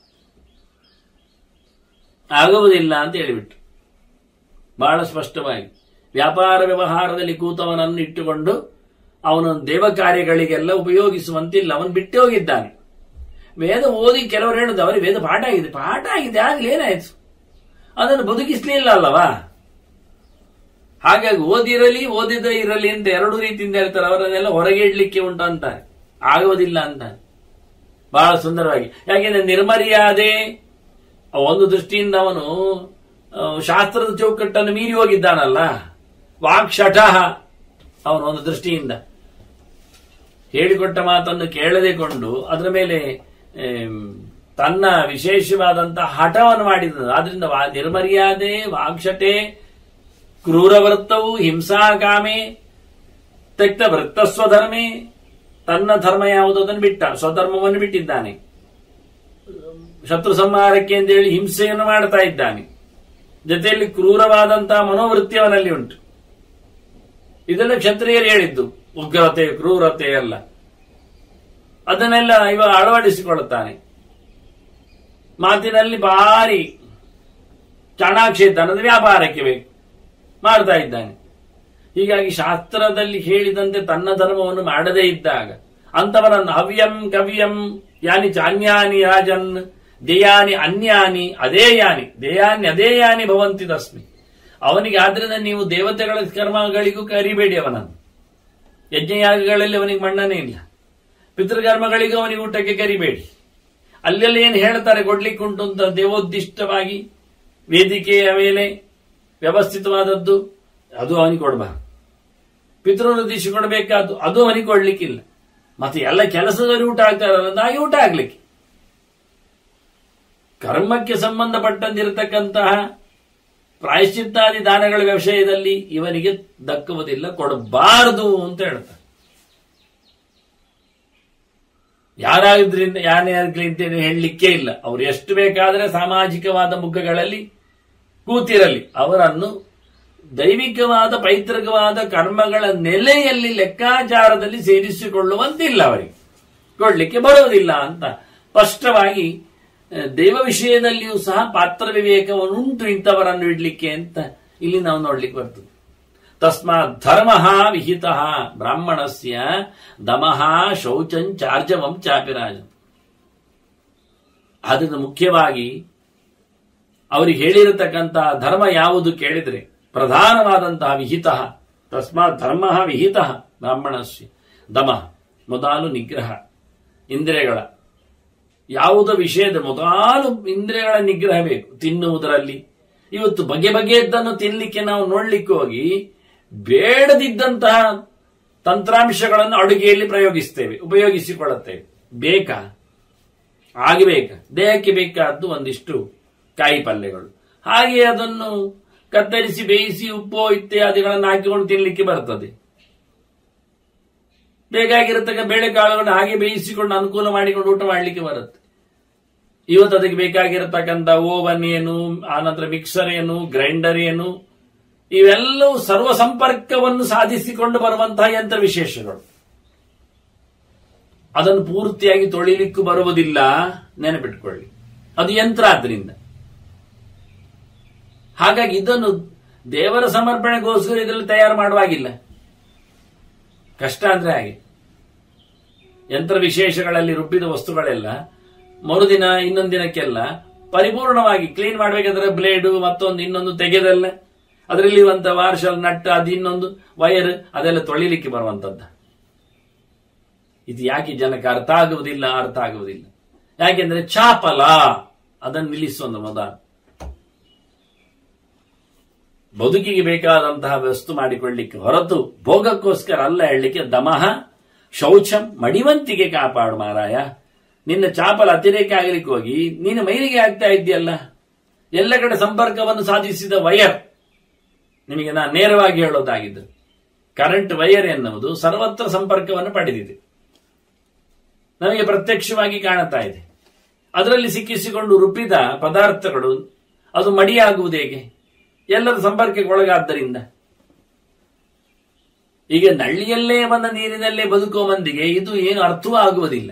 ಆಗುವುದಿಲ್ಲ ಅಂತ ಹೇಳಿಬಿಟ್ಟು ಬಹಳ ಸ್ಪಷ್ಟವಾಗಿ ವ್ಯಾಪಾರ ವ್ಯವಹಾರದಲ್ಲಿ ಕೂತವನನ್ನು ಇಟ್ಟುಕೊಂಡು ಅವನು ದೇವ ಕಾರ್ಯಗಳಿಗೆಲ್ಲ ಉಪಯೋಗಿಸುವಂತಿಲ್ಲ ಅವನು ಬಿಟ್ಟು ಹೋಗಿದ್ದಾನೆ ವೇದ ಓದಿ ಕೆಲವರು ಹೇಳುದು ಅವರಿಗೆ ವೇದ ಪಾಠ ಆಗಿದೆ ಪಾಠ ಆಗಿದೆ ಆಗ್ಲಿ ಏನಾಯ್ತು ಅದನ್ನು ಬದುಕಿಸ್ಲಿಲ್ಲ ಅಲ್ಲವಾ ಹಾಗಾಗಿ ಓದಿರಲಿ ಓದಿದ ಇರಲಿ ಅಂತ ಎರಡು ರೀತಿಯಿಂದ ಹೇಳ್ತಾರೆ ಅವರನ್ನೆಲ್ಲ ಹೊರಗೆ ಇಡ್ಲಿಕ್ಕೆ ಉಂಟು ಅಂತಾರೆ ಆಗುವುದಿಲ್ಲ ಅಂತ ಬಹಳ ಸುಂದರವಾಗಿ ಯಾಕೆಂದ್ರೆ ನಿರ್ಮರ್ಯಾದೆ ಒಂದು ದೃಷ್ಟಿಯಿಂದ ಅವನು ಆ, ಶಾಸ್ತ್ರದ ಚೌಕಟ್ಟನ್ನು ಮೀರಿ ಹೋಗಿದ್ದಾನಲ್ಲ ವಾಕ್ಶಠ ಅವನು ಒಂದು ದೃಷ್ಟಿಯಿಂದ ಹೇಳಿಕೊಟ್ಟ ಮಾತನ್ನು ಕೇಳದೆ ಕೊಂಡು ಅದರ ಮೇಲೆ ಆಮ್, ತನ್ನ ವಿಶೇಷವಾದಂತಹ ಹಠವನ್ನು ಮಾಡಿದ ಆದ್ರಿಂದ ವಾ- ನಿರ್ಮರ್ಯಾದೆ ವಾಕ್ಶಟೆ ಕ್ರೂರವೃತ್ತವು ಹಿಂಸಾಕಾಮೆ ತೆಕ್ತ ವೃತ್ತ ಸ್ವಧರ್ಮೆ ತನ್ನ ಧರ್ಮ ಯಾವುದು ಅದನ್ನು ಬಿಟ್ಟ ಸ್ವಧರ್ಮವನ್ನು ಬಿಟ್ಟಿದ್ದಾನೆ ಶತ್ರು ಸಂಹಾರಕ್ಕೆ ಅಂತ ಹೇಳಿ ಹಿಂಸೆಯನ್ನು ಮಾಡ್ತಾ ಇದ್ದಾನೆ ಜೊತೆಯಲ್ಲಿ ಕ್ರೂರವಾದಂತಹ ಮನೋವೃತ್ತಿ ಅವನಲ್ಲಿ ಉಂಟು ಇದೆಲ್ಲ ಕ್ಷತ್ರಿಯರು ಹೇಳಿದ್ದು ಉಗ್ರತೆ ಕ್ರೂರತೆ ಎಲ್ಲ ಅದನ್ನೆಲ್ಲ ಇವ ಅಳವಡಿಸಿಕೊಳ್ಳುತ್ತಾನೆ ಮಾತಿನಲ್ಲಿ ಭಾರಿ ಚಾಣಾಕ್ಷ ಇದ್ದಾನೆ ಅದು ವ್ಯಾಪಾರಕ್ಕೆ ಬೇಕು ಮಾಡ್ತಾ ಇದ್ದಾನೆ ಹೀಗಾಗಿ ಶಾಸ್ತ್ರದಲ್ಲಿ ಹೇಳಿದಂತೆ ತನ್ನ ಧರ್ಮವನ್ನು ಮಾಡದೇ ಇದ್ದಾಗ ಅಂತವರನ್ನು ಹವ್ಯಂ ಕವ್ಯಂ ಯಾನಿ ಚಾನ್ಯಾನಿ ರಾಜನ್ ದೇಯಾನಿ ಅನ್ಯಾನಿ ಅದೇ ಯಾನಿ ದೇಯಾನಿ ಅದೇ ಯಾನಿ ಭವಂತಿ ತಸ್ಮಿ ಅವನಿಗೆ ಆದ್ರಿಂದ ನೀವು ದೇವತೆಗಳ ಕರ್ಮಗಳಿಗೂ ಕರಿಬೇಡಿ ಅವನನ್ನು ಯಜ್ಞಯಾಗಗಳಲ್ಲಿ ಅವನಿಗೆ ಮಣ್ಣನೇ ಇಲ್ಲ ಪಿತೃಕರ್ಮಗಳಿಗೂ ಅವನಿಗೆ ಊಟಕ್ಕೆ ಕರಿಬೇಡಿ ಅಲ್ಲೆಲ್ಲ ಏನು ಹೇಳ್ತಾರೆ ಕೊಡ್ಲಿಕ್ಕೆ ಉಂಟು ಅಂತ ದೇವೋದ್ದಿಷ್ಟವಾಗಿ ವೇದಿಕೆಯ ಮೇಲೆ ವ್ಯವಸ್ಥಿತವಾದದ್ದು ಅದು ಅವನಿಗೆ ಕೊಡಬಾರದು ಪಿತೃನಿರ್ದೇಶ ಕೊಡಬೇಕಾದ್ದು ಅದು ಅವನಿಗೆ ಕೊಡ್ಲಿಕ್ಕಿಲ್ಲ ಮತ್ತೆ ಎಲ್ಲ ಕೆಲಸದಲ್ಲಿ ಊಟ ಆಗ್ತಾರಲ್ಲ ಹಾಗೆ ಊಟ ಆಗ್ಲಿಕ್ಕೆ ಕರ್ಮಕ್ಕೆ ಸಂಬಂಧಪಟ್ಟಂತಿರತಕ್ಕಂತಹ ಪ್ರಾಯಶ್ಚಿತ್ತಾದಿ ದಾನಗಳ ವಿಷಯದಲ್ಲಿ ಇವನಿಗೆ ದಕ್ಕುವುದಿಲ್ಲ ಕೊಡಬಾರದು ಅಂತ ಹೇಳ್ತಾರೆ ಯಾರಾದ್ರಿಂದ ಯಾರೇ ಆಗ್ಲಿ ಅಂತ ಹೇಳಲಿಕ್ಕೆ ಇಲ್ಲ ಅವ್ರು ಎಷ್ಟು ಬೇಕಾದ್ರೆ ಸಾಮಾಜಿಕವಾದ ಮುಖಗಳಲ್ಲಿ ಕೂತಿರಲಿ ಅವರನ್ನು ದೈವಿಕವಾದ ಪೈತೃಕವಾದ ಕರ್ಮಗಳ ನೆಲೆಯಲ್ಲಿ ಲೆಕ್ಕಾಚಾರದಲ್ಲಿ ಸೇರಿಸಿಕೊಳ್ಳುವಂತಿಲ್ಲ ಅವರಿಗೆ ಕೊಡ್ಲಿಕ್ಕೆ ಬರುವುದಿಲ್ಲ ಅಂತ ಸ್ಪಷ್ಟವಾಗಿ ಆ, ದೈವ ವಿಷಯದಲ್ಲಿಯೂ ಸಹ ಪಾತ್ರ ವಿವೇಕವನ್ನುಂಟು ಇಂಥವರನ್ನು ಇಡ್ಲಿಕ್ಕೆ ಅಂತ ಇಲ್ಲಿ ನಾವು ನೋಡ್ಲಿಕ್ಕೆ ಬರ್ತದೆ ತಸ್ಮಾತ್ ಧರ್ಮ ವಿಹಿತ ಬ್ರಾಹ್ಮಣಸ್ಯ ದಮಃ ಶೌಚಂ ಚಾರ್ಜವಂ ಚಾಪಿರಾಜಂ ಆದ್ದರಿಂದ ಮುಖ್ಯವಾಗಿ ಅವರಿಗೆ ಹೇಳಿರತಕ್ಕಂತಹ ಧರ್ಮ ಯಾವುದು ಕೇಳಿದ್ರೆ ಪ್ರಧಾನವಾದಂತಹ ವಿಹಿತ ತಸ್ಮಾತ್ ಧರ್ಮ ವಿಹಿತ ಬ್ರಾಹ್ಮಣಸ್ಯ ದಮ ಮೊದಲು ನಿಗ್ರಹ ಇಂದ್ರಿಯಗಳ ಯಾವುದ ವಿಷಯದ ಮೊದಲು ಇಂದ್ರಿಯಗಳ ನಿಗ್ರಹ ಬೇಕು ತಿನ್ನುವುದರಲ್ಲಿ ಇವತ್ತು ಬಗೆ ಬಗೆಯದ್ದನ್ನು ತಿನ್ನಲಿಕ್ಕೆ ನಾವು ನೋಡ್ಲಿಕ್ಕೆ ಹೋಗಿ ಬೇಡದಿದ್ದಂತಹ ತಂತ್ರಾಂಶಗಳನ್ನು ಅಡುಗೆಯಲ್ಲಿ ಪ್ರಯೋಗಿಸ್ತೇವೆ ಉಪಯೋಗಿಸಿಕೊಳ್ಳುತ್ತೇವೆ ಬೇಕಾ ಆಗಬೇಕಾ ದೇಹಕ್ಕೆ ಬೇಕಾದ್ದು ಒಂದಿಷ್ಟು ಕಾಯಿ ಪಲ್ಯಗಳು ಹಾಗೆ ಅದನ್ನು ಕತ್ತರಿಸಿ ಬೇಯಿಸಿ ಉಪ್ಪು ಇತ್ಯಾದಿಗಳನ್ನು ಹಾಕಿಕೊಂಡು ತಿನ್ನಲಿಕ್ಕೆ ಬರ್ತದೆ ಬೇಕಾಗಿರತಕ್ಕ ಬೇಳೆಕಾಳುಗಳನ್ನು ಹಾಗೆ ಬೇಯಿಸಿಕೊಂಡು ಅನುಕೂಲ ಮಾಡಿಕೊಂಡು ಊಟ ಮಾಡಲಿಕ್ಕೆ ಬರುತ್ತೆ ಇವತ್ತು ಅದಕ್ಕೆ ಬೇಕಾಗಿರತಕ್ಕಂಥ ಓವನ್ ಏನು ಆನಂತರ ಮಿಕ್ಸರ್ ಏನು ಗ್ರೈಂಡರ್ ಏನು ಇವೆಲ್ಲವೂ ಸರ್ವ ಸಂಪರ್ಕವನ್ನು ಸಾಧಿಸಿಕೊಂಡು ಬರುವಂತಹ ಯಂತ್ರ ವಿಶೇಷಗಳು ಅದನ್ನು ಪೂರ್ತಿಯಾಗಿ ತೊಳಿಲಿಕ್ಕೂ ಬರುವುದಿಲ್ಲ ನೆನಪಿಟ್ಕೊಳ್ಳಿ ಅದು ಯಂತ್ರ ಆದ್ರಿಂದ ಹಾಗಾಗಿ ಇದನ್ನು ದೇವರ ಸಮರ್ಪಣೆಗೋಸ್ಕರ ಇದರಲ್ಲಿ ತಯಾರು ಮಾಡುವಾಗಿಲ್ಲ ಕಷ್ಟ ಅಂದ್ರೆ ಹಾಗೆ ಯಂತ್ರ ವಿಶೇಷಗಳಲ್ಲಿ ರುಬ್ಬಿದ ವಸ್ತುಗಳೆಲ್ಲ ಮರುದಿನ ಇನ್ನೊಂದು ದಿನಕ್ಕೆಲ್ಲ ಪರಿಪೂರ್ಣವಾಗಿ ಕ್ಲೀನ್ ಮಾಡಬೇಕಾದ್ರೆ ಬ್ಲೇಡು ಮತ್ತೊಂದು ಇನ್ನೊಂದು ತೆಗೆದಲ್ಲ ಅದರಲ್ಲಿರುವಂತ ವಾರ್ಷಲ್ ನಟ್ ಅದು ಇನ್ನೊಂದು ವೈರ್ ಅದೆಲ್ಲ ತೊಳಿಲಿಕ್ಕೆ ಬರುವಂತದ್ದ ಇದು ಯಾಕೆ ಜನಕ್ಕೆ ಅರ್ಥ ಆಗುವುದಿಲ್ಲ ಅರ್ಥ ಆಗುವುದಿಲ್ಲ ಯಾಕೆಂದ್ರೆ ಚಾಪಲ ಅದನ್ನು ನಿಲ್ಲಿಸೋದು ಮೊದಲು ಬದುಕಿಗೆ ಬೇಕಾದಂತಹ ವಸ್ತು ಮಾಡಿಕೊಳ್ಳಿಕ್ಕೆ ಹೊರತು ಭೋಗಕ್ಕೋಸ್ಕರ ಅಲ್ಲ ಹೇಳಲಿಕ್ಕೆ ದಮಃ ಶೌಚಂ ಮಡಿವಂತಿಗೆ ಕಾಪಾಡು ಮಾರಾಯ ನಿನ್ನ ಚಾಪಲ ಅತಿರೇಕ ಆಗಲಿಕ್ಕೆ ಹೋಗಿ ನೀನು ಮೈಲಿಗೆ ಆಗ್ತಾ ಇದ್ದೀಯಲ್ಲ ಎಲ್ಲ ಕಡೆ ಸಂಪರ್ಕವನ್ನು ಸಾಧಿಸಿದ ವಯರ್ ನಿಮಗೆ ನಾನು ನೇರವಾಗಿ ಹೇಳೋದಾಗಿದ್ದು ಕರೆಂಟ್ ವೈರ್ ಎನ್ನುವುದು ಸರ್ವತ್ರ ಸಂಪರ್ಕವನ್ನು ಪಡೆದಿದೆ ನಮಗೆ ಪ್ರತ್ಯಕ್ಷವಾಗಿ ಕಾಣುತ್ತಾ ಇದೆ ಅದರಲ್ಲಿ ಸಿಕ್ಕಿಸಿಕೊಂಡು ರುಬ್ಬಿದ ಪದಾರ್ಥಗಳು ಅದು ಮಡಿಯಾಗುವುದು ಹೇಗೆ ಎಲ್ಲರ ಸಂಪರ್ಕಕ್ಕೆ ಒಳಗಾದ್ದರಿಂದ ಈಗ ನಳ್ಳಿಯಲ್ಲೇ ಬಂದ ನೀರಿನಲ್ಲೇ ಬದುಕುವ ಮಂದಿಗೆ ಇದು ಏನು ಅರ್ಥವೂ ಆಗುವುದಿಲ್ಲ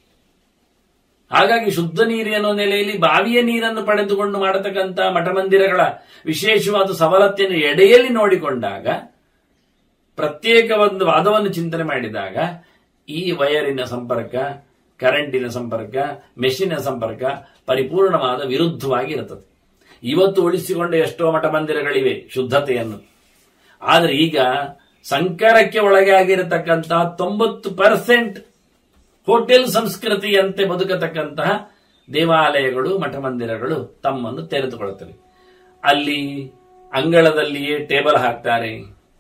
ಹಾಗಾಗಿ ಶುದ್ಧ ನೀರು ಅನ್ನೋ ನೆಲೆಯಲ್ಲಿ ಬಾವಿಯ ನೀರನ್ನು ಪಡೆದುಕೊಂಡು ಮಾಡತಕ್ಕಂಥ ಮಠಮಂದಿರಗಳ ವಿಶೇಷವಾದ ಸವಲತ್ತನ್ನು ಎಡೆಯಲ್ಲಿ ನೋಡಿಕೊಂಡಾಗ ಪ್ರತ್ಯೇಕ ಒಂದು ವಾದವನ್ನು ಚಿಂತನೆ ಮಾಡಿದಾಗ ಈ ವಯರಿನ ಸಂಪರ್ಕ ಕರೆಂಟಿನ ಸಂಪರ್ಕ ಮೆಷಿನ ಸಂಪರ್ಕ ಪರಿಪೂರ್ಣವಾದ ವಿರುದ್ಧವಾಗಿ ಇರುತ್ತದೆ ಇವತ್ತು ಉಳಿಸಿಕೊಂಡ ಎಷ್ಟೋ ಮಠಮಂದಿರಗಳಿವೆ ಶುದ್ಧತೆಯನ್ನು ಆದರೆ ಈಗ ಸಂಕರಕ್ಕೆ ಒಳಗಾಗಿರತಕ್ಕಂತಹ ತೊಂಬತ್ತು ಪರ್ಸೆಂಟ್ ಹೋಟೆಲ್ ಸಂಸ್ಕೃತಿಯಂತೆ ಬದುಕತಕ್ಕಂತಹ ದೇವಾಲಯಗಳು ಮಠಮಂದಿರಗಳು ತಮ್ಮನ್ನು ತೆರೆದುಕೊಳ್ಳುತ್ತವೆ ಅಲ್ಲಿ ಅಂಗಳದಲ್ಲಿಯೇ ಟೇಬಲ್ ಹಾಕ್ತಾರೆ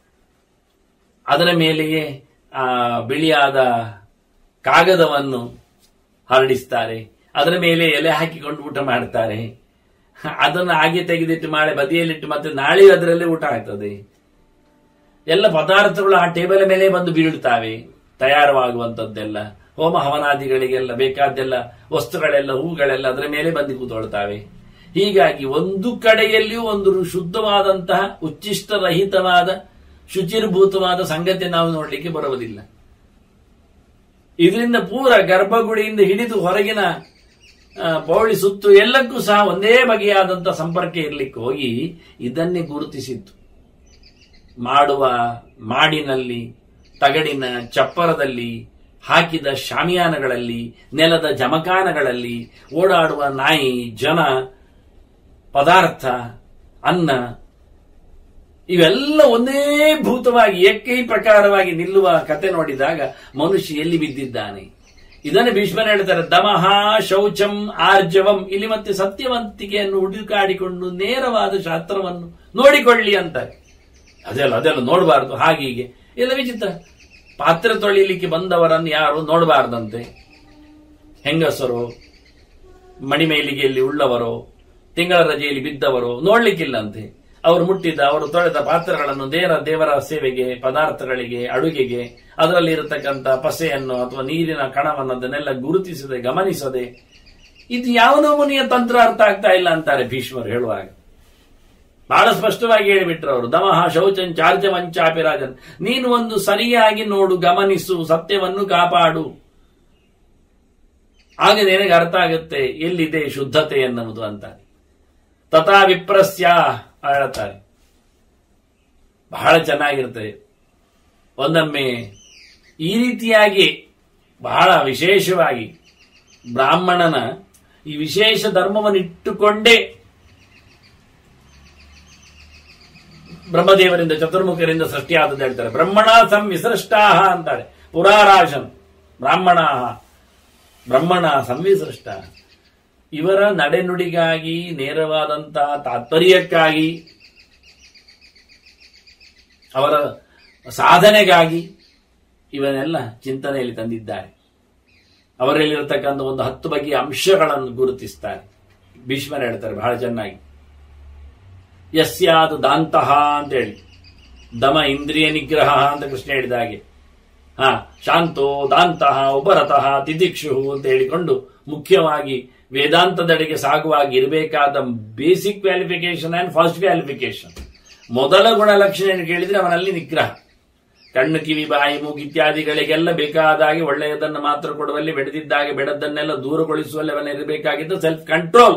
ಅದರ ಮೇಲೆಯೇ ಆ ಬಿಳಿಯಾದ ಕಾಗದವನ್ನು ಹರಡಿಸ್ತಾರೆ ಅದರ ಮೇಲೆ ಎಲೆ ಹಾಕಿಕೊಂಡು ಊಟ ಮಾಡ್ತಾರೆ ಅದನ್ನು ಹಾಗೆ ತೆಗೆದಿಟ್ಟು ಮಾಳೆ ಬದಿಯಲ್ಲಿಟ್ಟು ಮತ್ತೆ ನಾಳೆ ಅದರಲ್ಲೇ ಊಟ ಆಗ್ತದೆ ಎಲ್ಲ ಪದಾರ್ಥಗಳು ಆ ಟೇಬಲ್ ಮೇಲೆ ಬಂದು ಬೀಳ್ತಾವೆ ತಯಾರವಾಗುವಂತದ್ದೆಲ್ಲ ಹೋಮ ಹವನಾದಿಗಳಿಗೆಲ್ಲ ಬೇಕಾದ್ದೆಲ್ಲ ವಸ್ತುಗಳೆಲ್ಲ ಹೂಗಳೆಲ್ಲ ಅದರ ಮೇಲೆ ಬಂದು ಕೂತ್ಕೊಳ್ತಾವೆ ಹೀಗಾಗಿ ಒಂದು ಕಡೆಯಲ್ಲಿಯೂ ಒಂದು ಶುದ್ಧವಾದಂತಹ ಉಚ್ಚಿಷ್ಟರಹಿತವಾದ ಶುಚಿರ್ಭೂತವಾದ ಸಂಗತಿ ನಾವು ನೋಡಲಿಕ್ಕೆ ಬರುವುದಿಲ್ಲ ಇದರಿಂದ ಪೂರ ಗರ್ಭಗುಡಿಯಿಂದ ಹಿಡಿದು ಹೊರಗಿನ ಆ, ಪೌಳಿ ಸುತ್ತು ಎಲ್ಲಕ್ಕೂ ಸಹ ಒಂದೇ ಬಗೆಯಾದಂಥ ಸಂಪರ್ಕ ಇರಲಿಕ್ಕೆ ಹೋಗಿ ಇದನ್ನೇ ಗುರುತಿಸಿತ್ತು ಮಾಡುವ ಮಾಡಿನಲ್ಲಿ ತಗಡಿನ ಚಪ್ಪರದಲ್ಲಿ ಹಾಕಿದ ಶಾಮಿಯಾನಗಳಲ್ಲಿ ನೆಲದ ಜಮಖಾನಗಳಲ್ಲಿ ಓಡಾಡುವ ನಾಯಿ ಜನ ಪದಾರ್ಥ ಅನ್ನ ಇವೆಲ್ಲ ಒಂದೇ ಭೂತವಾಗಿ ಏಕೈ ಪ್ರಕಾರವಾಗಿ ನಿಲ್ಲುವ ಕತೆ ನೋಡಿದಾಗ ಮನುಷ್ಯ ಎಲ್ಲಿ ಬಿದ್ದಿದ್ದಾನೆ ಇದನ್ನು ಭೀಷ್ಮನ ಹೇಳ್ತಾರೆ ದಮಹ ಶೌಚಂ ಆರ್ಜವಂ ಇಲ್ಲಿ ಮತ್ತೆ ಸತ್ಯವಂತಿಕೆಯನ್ನು ಹುಡುಕಾಡಿಕೊಂಡು ನೇರವಾದ ಶಾಸ್ತ್ರವನ್ನು ನೋಡಿಕೊಳ್ಳಿ ಅಂತಾರೆ ಅದೆಲ್ಲ ಅದೆಲ್ಲ ನೋಡಬಾರದು ಹಾಗೆ ಹೀಗೆ ಎಲ್ಲ ವಿಚಿತ್ರ ಪಾತ್ರೆ ತೊಳಿಲಿಕ್ಕೆ ಬಂದವರನ್ನು ಯಾರು ನೋಡಬಾರ್ದಂತೆ ಹೆಂಗಸರು ಮಣಿಮೇಲಿಗೆಯಲ್ಲಿ ಉಳ್ಳವರು ತಿಂಗಳ ರಜೆಯಲ್ಲಿ ಬಿದ್ದವರು ನೋಡ್ಲಿಕ್ಕಿಲ್ಲಂತೆ ಅವರು ಮುಟ್ಟಿದ ಅವರು ತೊಳೆದ ಪಾತ್ರೆಗಳನ್ನು ದೇವರ ದೇವರ ಸೇವೆಗೆ ಪದಾರ್ಥಗಳಿಗೆ ಅಡುಗೆಗೆ ಅದರಲ್ಲಿ ಇರತಕ್ಕಂಥ ಪಸೆಯನ್ನು ಅಥವಾ ನೀರಿನ ಕಣವನ್ನು ಅದನ್ನೆಲ್ಲ ಗುರುತಿಸದೆ ಗಮನಿಸದೆ ಇದು ಯಾವ ನಮೂನೆಯ ತಂತ್ರ ಅರ್ಥ ಆಗ್ತಾ ಇಲ್ಲ ಅಂತಾರೆ ಭೀಷ್ಮರು ಹೇಳುವಾಗ ಬಹಳ ಸ್ಪಷ್ಟವಾಗಿ ಹೇಳಿಬಿಟ್ರು ಅವರು ದಮಹ ಶೌಚಂ ಚಾರ್ಜ ಮಂಚಾಪಿರಾಜನ್ ನೀನು ಒಂದು ಸರಿಯಾಗಿ ನೋಡು ಗಮನಿಸು ಸತ್ಯವನ್ನು ಕಾಪಾಡು ಆಗ ನಿನಗೆ ಅರ್ಥ ಆಗುತ್ತೆ ಎಲ್ಲಿದೆ ಶುದ್ಧತೆ ಎನ್ನುವುದು ಅಂತಾರೆ ತಥಾ ವಿಪ್ರಸ್ಯ ಹೇಳ್ತಾರೆ ಬಹಳ ಚೆನ್ನಾಗಿರ್ತದೆ ಒಂದೊಮ್ಮೆ ಈ ರೀತಿಯಾಗಿ ಬಹಳ ವಿಶೇಷವಾಗಿ ಬ್ರಾಹ್ಮಣನ ಈ ವಿಶೇಷ ಧರ್ಮವನ್ನು ಇಟ್ಟುಕೊಂಡೇ ಬ್ರಹ್ಮದೇವರಿಂದ ಚತುರ್ಮುಖರಿಂದ ಸೃಷ್ಟಿಯಾದದ್ದು ಹೇಳ್ತಾರೆ ಬ್ರಹ್ಮಣ ಸಂವಿಸೃಷ್ಟಾಹ ಅಂತಾರೆ ಪುರಾರಾಶನ್ ಬ್ರಾಹ್ಮಣ ಬ್ರಹ್ಮಣ ಸಂವಿಸೃಷ್ಟ ಇವರ ನಡೆನುಡಿಗಾಗಿ ನೇರವಾದಂತಹ ತಾತ್ಪರ್ಯಕ್ಕಾಗಿ ಅವರ ಸಾಧನೆಗಾಗಿ ಇವನ್ನೆಲ್ಲ ಚಿಂತನೆಯಲ್ಲಿ ತಂದಿದ್ದಾರೆ ಅವರಲ್ಲಿರತಕ್ಕಂಥ ಒಂದು ಹತ್ತು ಬಗೆಯ ಅಂಶಗಳನ್ನು ಗುರುತಿಸ್ತಾರೆ ಭೀಷ್ಮರು ಹೇಳ್ತಾರೆ ಬಹಳ ಚೆನ್ನಾಗಿ ಯಸ್ಯಾದು ದಾಂತಹ ಅಂತ ಹೇಳಿ ದಮ ಇಂದ್ರಿಯ ನಿಗ್ರಹ ಅಂತ ಕೃಷ್ಣ ಹೇಳಿದ ಹಾಗೆ ಹಾ ಶಾಂತೋ ದಾಂತಹ ಉಪರತಃ ತಿದಿಕ್ಷು ಅಂತ ಹೇಳಿಕೊಂಡು ಮುಖ್ಯವಾಗಿ ವೇದಾಂತದೆಡೆಗೆ ಸಾಗುವಾಗ ಇರಬೇಕಾದ basic qualification and first qualification ಮೊದಲ ಗುಣಲಕ್ಷಣ ಏನು ಕೇಳಿದ್ರೆ ಅವನಲ್ಲಿ ನಿಗ್ರಹ ಕಣ್ಣು ಕಿವಿ ಬಾಯಿ ಮೂಗು ಇತ್ಯಾದಿಗಳಿಗೆಲ್ಲ ಬೇಕಾದಾಗಿ ಒಳ್ಳೆಯದನ್ನು ಮಾತ್ರ ಕೊಡುವಲ್ಲಿ ಬೆಳೆದಿದ್ದಾಗೆ ಬೆಳೆದನ್ನೆಲ್ಲ ದೂರಗೊಳಿಸುವಲ್ಲಿ ಅವನ ಇರಬೇಕಾಗಿದ್ದು ಸೆಲ್ಫ್ ಕಂಟ್ರೋಲ್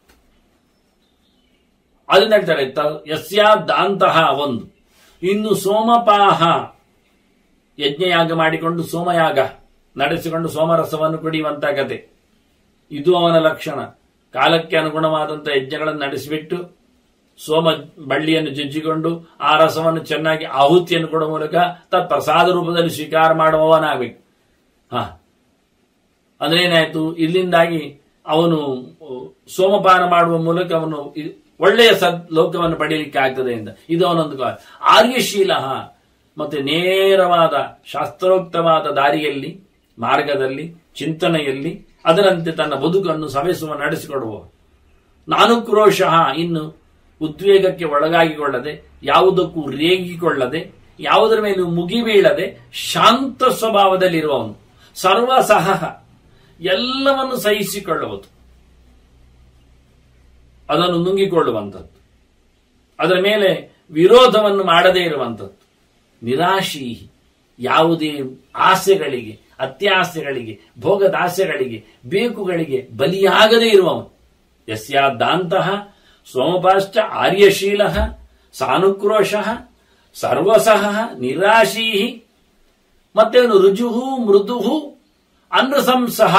ಅದನ್ನ ಹೇಳ್ತಾರೆ ತ- ಯಸ್ಯಾದಂತಹ ಒಂದು ಇನ್ನು ಸೋಮಪಾಹ ಯಜ್ಞಯಾಗ ಮಾಡಿಕೊಂಡು ಸೋಮಯಾಗ ನಡೆಸಿಕೊಂಡು ಸೋಮರಸವನ್ನು ಕುಡಿಯುವಂತ ಕತೆ ಇದು ಅವನ ಲಕ್ಷಣ ಕಾಲಕ್ಕೆ ಅನುಗುಣವಾದಂತಹ ಯಜ್ಞಗಳನ್ನು ನಡೆಸಿಬಿಟ್ಟು ಸೋಮ ಬಳ್ಳಿಯನ್ನು ಜಜ್ಜಿಕೊಂಡು ಆ ರಸವನ್ನು ಚೆನ್ನಾಗಿ ಆಹುತಿಯನ್ನು ಕೊಡುವ ಮೂಲಕ ತತ್ ಪ್ರಸಾದ ರೂಪದಲ್ಲಿ ಸ್ವೀಕಾರ ಮಾಡುವವನಾಗಬೇಕು ಹಾ ಅಂದ್ರೆ ಏನಾಯ್ತು ಇಲ್ಲಿಂದಾಗಿ ಅವನು ಸೋಮಪಾನ ಮಾಡುವ ಮೂಲಕ ಅವನು ಇ- ಒಳ್ಳೆಯ ಸದ್ ಲೋಕವನ್ನು ಪಡೆಯಲಿಕ್ಕೆ ಆಗ್ತದೆ ಅಂತ ಇದು ಅವನೊಂದು ಕಾ- ಆರ್ಯಶೀಲ ಮತ್ತೆ ನೇರವಾದ ಶಾಸ್ತ್ರೋಕ್ತವಾದ ದಾರಿಯಲ್ಲಿ ಮಾರ್ಗದಲ್ಲಿ ಚಿಂತನೆಯಲ್ಲಿ ಅದರಂತೆ ತನ್ನ ಬದುಕನ್ನು ಸವೆಸುವ ನಡೆಸಿಕೊಡುವ ನಾನು ಕ್ರೋಶಃ ಇನ್ನು ಉದ್ವೇಗಕ್ಕೆ ಒಳಗಾಗಿಕೊಳ್ಳದೆ ಯಾವುದಕ್ಕೂ ರೇಗಿಕೊಳ್ಳದೆ ಯಾವುದರ ಮೇಲೂ ಮುಗಿಬೀಳದೆ ಶಾಂತ ಸ್ವಭಾವದಲ್ಲಿರುವವನು ಸರ್ವಸಹ ಎಲ್ಲವನ್ನು ಸಹಿಸಿಕೊಳ್ಳುವುದು ಅದನ್ನು ನುಂಗಿಕೊಳ್ಳುವಂಥದ್ದು ಅದರ ಮೇಲೆ ವಿರೋಧವನ್ನು ಮಾಡದೇ ಇರುವಂಥದ್ದು ನಿರಾಶಿ ಯಾವುದೇ ಆಸೆಗಳಿಗೆ ಅತ್ಯಾಸೆಗಳಿಗೆ ಭೋಗದಾಸೆಗಳಿಗೆ ಬೇಕುಗಳಿಗೆ ಬಲಿಯಾಗದೇ ಇರುವವನು ಯಸ್ಯಾದಂತಹ ಸೋಮಪಾಶ್ಚ ಆರ್ಯಶೀಲ ಸಾನುಕ್ರೋಶ ಸರ್ವಸಹ ನಿರಾಶೀ ಮತ್ತೇನು ರುಜುಹು ಮೃದುಹು ಅನೃಸಂಸಹ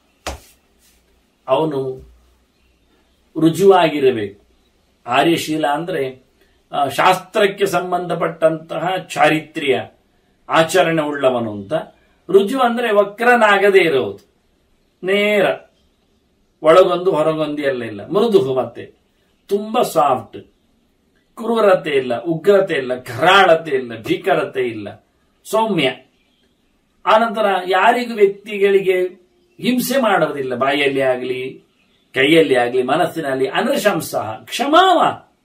ಅವನು ರುಜುವಾಗಿರಬೇಕು ಆರ್ಯಶೀಲ ಅಂದ್ರೆ ಆ, ಶಾಸ್ತ್ರಕ್ಕೆ ಸಂಬಂಧಪಟ್ಟಂತಹ ಚಾರಿತ್ರ್ಯ ಆಚರಣೆ ಉಳ್ಳವನು ಅಂತ ರುಜು ಅಂದ್ರೆ ವಕ್ರನಾಗದೇ ಇರುವುದು ನೇರ ಒಳಗೊಂದು ಹೊರಗೊಂದು ಎಲ್ಲ ಇಲ್ಲ ಮೃದುಹು ಮತ್ತೆ ತುಂಬಾ ಸಾಫ್ಟ್ ಕ್ರೂರತೆ ಇಲ್ಲ ಉಗ್ರತೆ ಇಲ್ಲ ಘರಾಳತೆ ಇಲ್ಲ ಭೀಕರತೆ ಇಲ್ಲ ಸೌಮ್ಯ ಆನಂತರ ಯಾರಿಗೂ ವ್ಯಕ್ತಿಗಳಿಗೆ ಹಿಂಸೆ ಮಾಡೋದಿಲ್ಲ ಬಾಯಲ್ಲಿ ಆಗಲಿ ಕೈಯಲ್ಲಿ ಆಗಲಿ ಮನಸ್ಸಿನಲ್ಲಿ ಅನೃಶಂಸ ಕ್ಷಮಾವ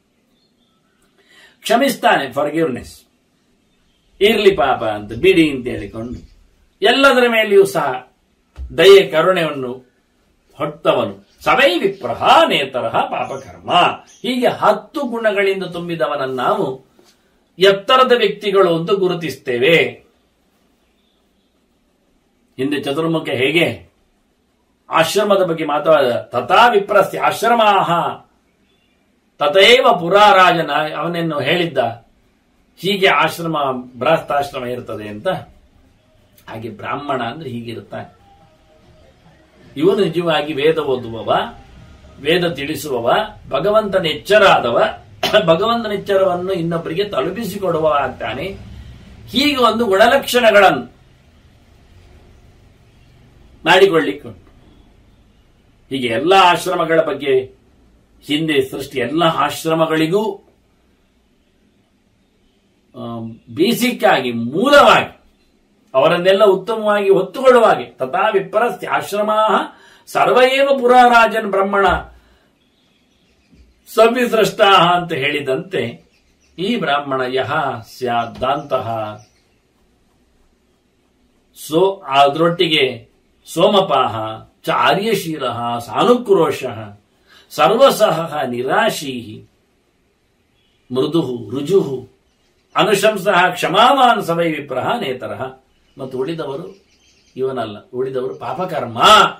ಕ್ಷಮಿಸ್ತಾನೆ ಫಾರ್ಗಿವ್ನೆಸ್ ಇರ್ಲಿ ಪಾಪ ಅಂತ ಬಿಡಿ ಅಂತ ಹೇಳಿಕೊಂಡು ಎಲ್ಲದರ ಮೇಲೆಯೂ ಸಹ ದಯೆ ಕರುಣೆಯನ್ನು ಹೊತ್ತವನು ಸವೈ ವಿಪ್ರಹ ನೇತರಹ ಪಾಪಕರ್ಮ ಹೀಗೆ ಹತ್ತು ಗುಣಗಳಿಂದ ತುಂಬಿದವನನ್ನು ನಾವು ಎತ್ತರದ ವ್ಯಕ್ತಿಗಳು ಅಂತ ಗುರುತಿಸ್ತೇವೆ ಹಿಂದೆ ಚತುರ್ಮುಖ ಹೇಗೆ ಆಶ್ರಮದ ಬಗ್ಗೆ ಮಾತಾಡ ತಥಾ ವಿಪ್ರಸ್ಯ ಆಶ್ರಮಾಹ ತಥೈವ ಪುರಾರಾಜನ ಅವನನ್ನು ಹೇಳಿದ್ದ ಹೀಗೆ ಆಶ್ರಮ ಬೃಹಸ್ಥಾಶ್ರಮ ಇರ್ತದೆ ಅಂತ ಹಾಗೆ ಬ್ರಾಹ್ಮಣ ಅಂದ್ರೆ ಹೀಗಿರುತ್ತಾನೆ ಇವನು ನಿಜವಾಗಿ ವೇದ ಓದುವವ ವೇದ ತಿಳಿಸುವವ ಭಗವಂತನ ಎಚ್ಚರಾದವ ಭಗವಂತನ ಎಚ್ಚರವನ್ನು ಇನ್ನೊಬ್ಬರಿಗೆ ತಲುಪಿಸಿಕೊಡುವ ಆಗ್ತಾನೆ ಹೀಗೆ ಒಂದು ಗುಣಲಕ್ಷಣಗಳನ್ನು ಮಾಡಿಕೊಳ್ಳಿಕ್ಕೆ ಉಂಟು ಹೀಗೆ ಎಲ್ಲ ಆಶ್ರಮಗಳ ಬಗ್ಗೆ ಹಿಂದೆ ಸೃಷ್ಟಿ ಎಲ್ಲ ಆಶ್ರಮಗಳಿಗೂ ಬೇಸಿಕ್ ಆಗಿ ಮೂಲವಾಗಿ ಅವರನ್ನೆಲ್ಲ ಉತ್ತಮವಾಗಿ ಹೊತ್ತುಕೊಳ್ಳುವ ಹಾಗೆ ತಥಾ ವಿಪ್ರಸ್ಯ ಆಶ್ರಮ ಸರ್ವಯೇವ ಪುರಾರಾಜನ್ ಬ್ರಹ್ಮಣ ಸವಿಸೃಷ್ಟ ಅಂತ ಹೇಳಿದಂತೆ ಈ ಬ್ರಾಹ್ಮಣ ಯಹ ಸ್ಯಾದಂತಹ ಸೋ ಅದರೊಟ್ಟಿಗೆ ಸೋಮಪಾಹ ಚ ಆರ್ಯಶೀಲ ಸಾನುಕ್ರೋಶ ಸರ್ವಸಹ ನಿರಾಶೀ ಮೃದು ರುಜು ಅನುಶಂಸ ಕ್ಷಮಾವಾನ್ ಸವೈ ವಿಪ್ರಹ ನೇತರಃ ಮತ್ತು ಉಳಿದವರು ಇವನಲ್ಲ ಉಳಿದವರು ಪಾಪಕರ್ಮ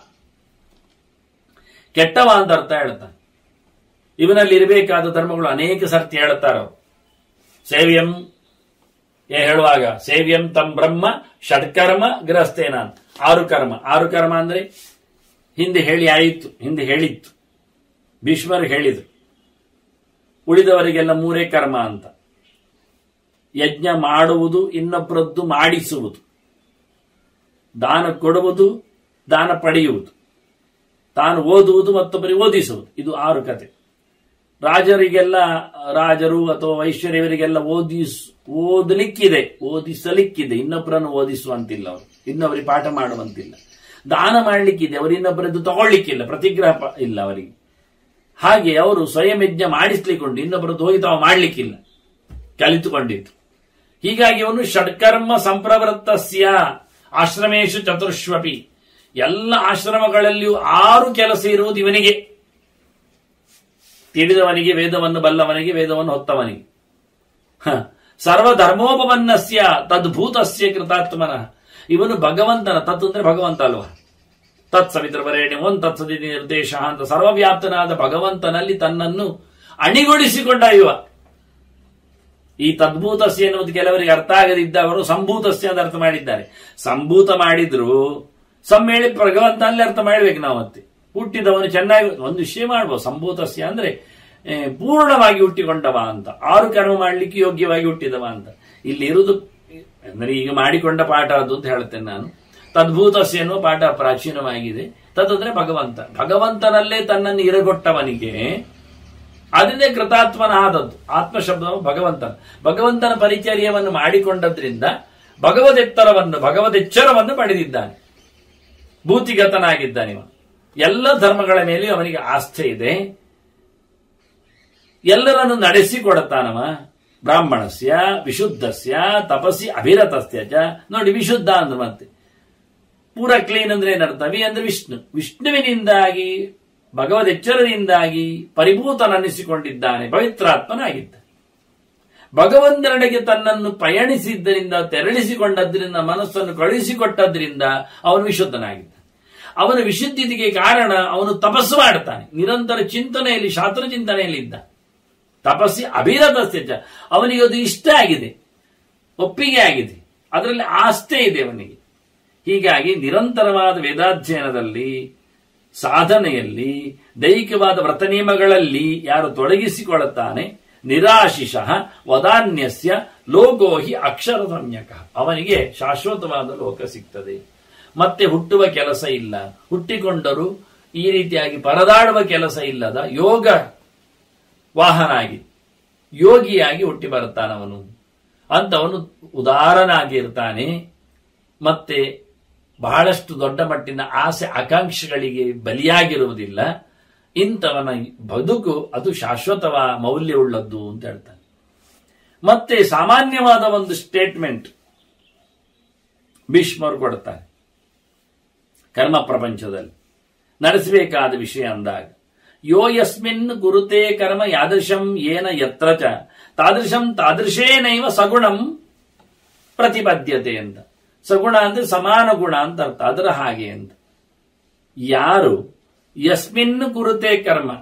ಕೆಟ್ಟವ ಅಂತ ಅರ್ಥ ಹೇಳ್ತಾನೆ ಇವನಲ್ಲಿ ಇರಬೇಕಾದ ಧರ್ಮಗಳು ಅನೇಕ ಸರ್ತಿ ಹೇಳ್ತಾರ ಸೇವ್ಯಂ ಏ ಹೇಳುವಾಗ ಸೇವ್ಯಂ ತಂ ಬ್ರಹ್ಮ ಷಟ್ಕರ್ಮ ಗೃಹಸ್ಥೇನ ಅಂತ. ಆರು ಕರ್ಮ ಆರು ಕರ್ಮ ಅಂದ್ರೆ ಹಿಂದೆ ಹೇಳಿ ಆಯಿತು ಹಿಂದೆ ಹೇಳಿತ್ತು ಭೀಷ್ಮರು ಹೇಳಿದ್ರು ಉಳಿದವರಿಗೆಲ್ಲ ಮೂರೇ ಕರ್ಮ ಅಂತ ಯಜ್ಞ ಮಾಡುವುದು ಇನ್ನೊಬ್ಬರದ್ದು ಮಾಡಿಸುವುದು ದಾನ ಕೊಡುವುದು ದಾನ ಪಡೆಯುವುದು ತಾನು ಓದುವುದು ಮತ್ತೊಬ್ಬರಿಗೆ ಓದಿಸುವುದು ಇದು ಆರು ಕತೆ ರಾಜರಿಗೆಲ್ಲ ರಾಜರು ಅಥವಾ ವೈಶ್ವರ್ಯವರಿಗೆಲ್ಲ ಓದಿಸ್ ಓದಲಿಕ್ಕಿದೆ ಓದಿಸಲಿಕ್ಕಿದೆ ಇನ್ನೊಬ್ಬರನ್ನು ಓದಿಸುವಂತಿಲ್ಲ ಅವರು ಇನ್ನೊಬ್ಬರಿಗೆ ಪಾಠ ಮಾಡುವಂತಿಲ್ಲ ದಾನ ಮಾಡಲಿಕ್ಕಿದೆ ಅವರು ಇನ್ನೊಬ್ಬರದ್ದು ತಗೊಳ್ಳಿಕ್ಕಿಲ್ಲ ಪ್ರತಿಗ್ರಹ ಪ- ಇಲ್ಲ ಅವರಿಗೆ ಹಾಗೆ ಅವರು ಸ್ವಯಂ ಯಜ್ಞ ಮಾಡಿಸ್ಲಿಕ್ಕೊಂಡು ಇನ್ನೊಬ್ಬರದ್ದು ಹೋಗಿ ತಾವು ಮಾಡಲಿಕ್ಕಿಲ್ಲ ಕಲಿತುಕೊಂಡಿತ್ತು ಹೀಗಾಗಿ ಅವನು ಷಡ್ಕರ್ಮ ಸಂಪ್ರವೃತ್ತಸ್ಯ ಆಶ್ರಮೇಶು ಚತುರ್ಶ್ವಪಿ ಎಲ್ಲ ಆಶ್ರಮಗಳಲ್ಲಿಯೂ ಆರು ಕೆಲಸ ಇರುವುದು ಇವನಿಗೆ ತಿಳಿದವನಿಗೆ ವೇದವನ್ನು ಬಲ್ಲವನಿಗೆ ವೇದವನ್ನು ಹೊತ್ತವನಿಗೆ ಹ. ಸರ್ವಧರ್ಮೋಪವನ್ನಸ್ಯ ತದ್ಭೂತಸ್ಯ ಕೃತಾತ್ಮನಃ ಇವನು ಭಗವಂತನ ತತ್ ಅಂದ್ರೆ ಭಗವಂತ ಅಲ್ವಾ ತತ್ ಸವಿತೃವರೇಣ್ಯವನ್ ತತ್ಸದಿ ನಿರ್ದೇಶ ಅಂತ ಸರ್ವವ್ಯಾಪ್ತನಾದ ಭಗವಂತನಲ್ಲಿ ತನ್ನನ್ನು ಅಣಿಗೊಳಿಸಿಕೊಂಡ ಇವ ಈ ತದ್ಭೂತಸ್ಯ ಎನ್ನುವುದು ಕೆಲವರಿಗೆ ಅರ್ಥ ಆಗದಿದ್ದ ಅವರು ಸಂಭೂತಸ್ಯ ಅಂತ ಅರ್ಥ ಮಾಡಿದ್ದಾರೆ ಸಂಭೂತ ಮಾಡಿದ್ರು ಸಮ್ಮೇಳಿ ಭಗವಂತನಲ್ಲಿ ಅರ್ಥ ಮಾಡ್ಬೇಕು ನಾವು ಮತ್ತೆ ಹುಟ್ಟಿದವನು ಚೆನ್ನಾಗಿ ಒಂದು ವಿಷಯ ಮಾಡ್ಬೋದು ಸಂಭೂತಸ್ಯ ಅಂದ್ರೆ ಏ, ಪೂರ್ಣವಾಗಿ ಹುಟ್ಟಿಕೊಂಡವ ಅಂತ ಆರು ಕರ್ಮ ಮಾಡ್ಲಿಕ್ಕೆ ಯೋಗ್ಯವಾಗಿ ಹುಟ್ಟಿದವ ಅಂತ ಇಲ್ಲಿ ಇರುವುದು ಅಂದ್ರೆ ಈಗ ಮಾಡಿಕೊಂಡ ಪಾಠ ಅದು ಅಂತ ಹೇಳ್ತೇನೆ ನಾನು ತದ್ಭೂತಸ್ಯ ಎನ್ನುವ ಪಾಠ ಪ್ರಾಚೀನವಾಗಿದೆ ತದಂದ್ರೆ ಭಗವಂತ ಭಗವಂತನಲ್ಲೇ ತನ್ನನ್ನು ಇರಗೊಟ್ಟವನಿಗೆ ಅದರಿಂದ ಕೃತಾತ್ಮನ ಆದದ್ದು ಆತ್ಮ ಶಬ್ದವು ಭಗವಂತನ ಭಗವಂತನ ಪರಿಚರ್ಯವನ್ನು ಮಾಡಿಕೊಂಡದ್ರಿಂದ ಭಗವದೆತ್ತರವನ್ನು ಭಗವದೆಚ್ಚರವನ್ನು ಪಡೆದಿದ್ದಾನೆ ಭೂತಿಗತನಾಗಿದ್ದಾನೆ ಇವ ಎಲ್ಲ ಧರ್ಮಗಳ ಮೇಲೆಯೂ ಅವನಿಗೆ ಆಸ್ಥೆ ಇದೆ ಎಲ್ಲರನ್ನು ನಡೆಸಿಕೊಡುತ್ತಾನವ ಬ್ರಾಹ್ಮಣಸ್ಯ ವಿಶುದ್ಧಸ್ಯ ತಪಸ್ಸಿ ಅಭಿರತಸ್ಯ ಚ ನೋಡಿ ವಿಶುದ್ಧ ಅಂದ್ರೆ ಮತ್ತೆ ಪೂರ ಕ್ಲೀನ್ ಅಂದ್ರೆ ಏನರ್ಥ ವಿ ಅಂದ್ರೆ ವಿಷ್ಣು ವಿಷ್ಣುವಿನಿಂದಾಗಿ ಭಗವದ್ ಎಚ್ಚರದಿಂದಾಗಿ ಪರಿಭೂತನನ್ನಿಸಿಕೊಂಡಿದ್ದಾನೆ ಪವಿತ್ರಾತ್ಮನಾಗಿದ್ದ ಭಗವಂತನೆಡೆಗೆ ತನ್ನನ್ನು ಪಯಣಿಸಿದ್ದರಿಂದ ತೆರಳಿಸಿಕೊಂಡದ್ರಿಂದ ಮನಸ್ಸನ್ನು ಕಳುಹಿಸಿಕೊಟ್ಟದ್ರಿಂದ ಅವನು ವಿಶುದ್ಧನಾಗಿದ್ದ ಅವನ ವಿಶುದ್ಧತೆಗೆ ಕಾರಣ ಅವನು ತಪಸ್ಸು ಮಾಡ್ತಾನೆ ನಿರಂತರ ಚಿಂತನೆಯಲ್ಲಿ ಶಾಸ್ತ್ರ ಚಿಂತನೆಯಲ್ಲಿದ್ದ ತಪಸ್ಸಿ ಅಭಿರತಸ್ಯ ಚ ಅವನಿಗೆ ಅದು ಇಷ್ಟ ಆಗಿದೆ ಒಪ್ಪಿಗೆ ಆಗಿದೆ ಅದರಲ್ಲಿ ಆಸ್ಥೆ ಇದೆ ಅವನಿಗೆ ಹೀಗಾಗಿ ನಿರಂತರವಾದ ವೇದಾಧ್ಯಯನದಲ್ಲಿ ಸಾಧನೆಯಲ್ಲಿ ದೈಹಿಕವಾದ ವ್ರತ ನಿಯಮಗಳಲ್ಲಿ ಯಾರು ತೊಡಗಿಸಿಕೊಳ್ಳುತ್ತಾನೆ ನಿರಾಶಿಷಃ ವದಾನ್ಯಸ್ಯ ಲೋಕೋಹಿ ಅಕ್ಷರ ಸಂಜ್ಞಕ ಅವನಿಗೆ ಶಾಶ್ವತವಾದ ಲೋಕ ಸಿಗ್ತದೆ ಮತ್ತೆ ಹುಟ್ಟುವ ಕೆಲಸ ಇಲ್ಲ ಹುಟ್ಟಿಕೊಂಡರೂ ಈ ರೀತಿಯಾಗಿ ಪರದಾಡುವ ಕೆಲಸ ಇಲ್ಲದ ಯೋಗ ವಾಹನಾಗಿ ಯೋಗಿಯಾಗಿ ಹುಟ್ಟಿ ಬರುತ್ತಾನವನು ಅಂತವನು ಉದಾರನಾಗಿರ್ತಾನೆ ಮತ್ತೆ ಬಹಳಷ್ಟು ದೊಡ್ಡ ಮಟ್ಟಿನ ಆಸೆ ಆಕಾಂಕ್ಷೆಗಳಿಗೆ ಬಲಿಯಾಗಿರುವುದಿಲ್ಲ ಇಂಥವನ ಬದುಕು ಅದು ಶಾಶ್ವತವ ಮೌಲ್ಯವುಳ್ಳದ್ದು ಅಂತ ಹೇಳ್ತಾನೆ ಮತ್ತೆ ಸಾಮಾನ್ಯವಾದ ಒಂದು ಸ್ಟೇಟ್ಮೆಂಟ್ ಭೀಷ್ಮರು ಕೊಡ್ತಾರೆ ಕರ್ಮ ಪ್ರಪಂಚದಲ್ಲಿ ನಡೆಸಬೇಕಾದ ವಿಷಯ ಅಂದಾಗ ಯೋ ಯಸ್ಮಿನ್ ಗುರುತೆ ಕರ್ಮ ಯಾದೃಶಂ ಏನ ಯತ್ರ ಚ ತಾದೃಶಂ ತಾದೃಶೇನೈವ ಸಗುಣಂ ಪ್ರತಿಪದ್ಯತೆ ಅಂತ ಸಗುಣ ಅಂದ್ರೆ ಸಮಾನ ಗುಣ ಅಂತ ಅರ್ಥ ಅದರ ಹಾಗೆ ಅಂತ ಯಾರು ಯಸ್ಮಿನ್ ಕುರುತೆ ಕರ್ಮ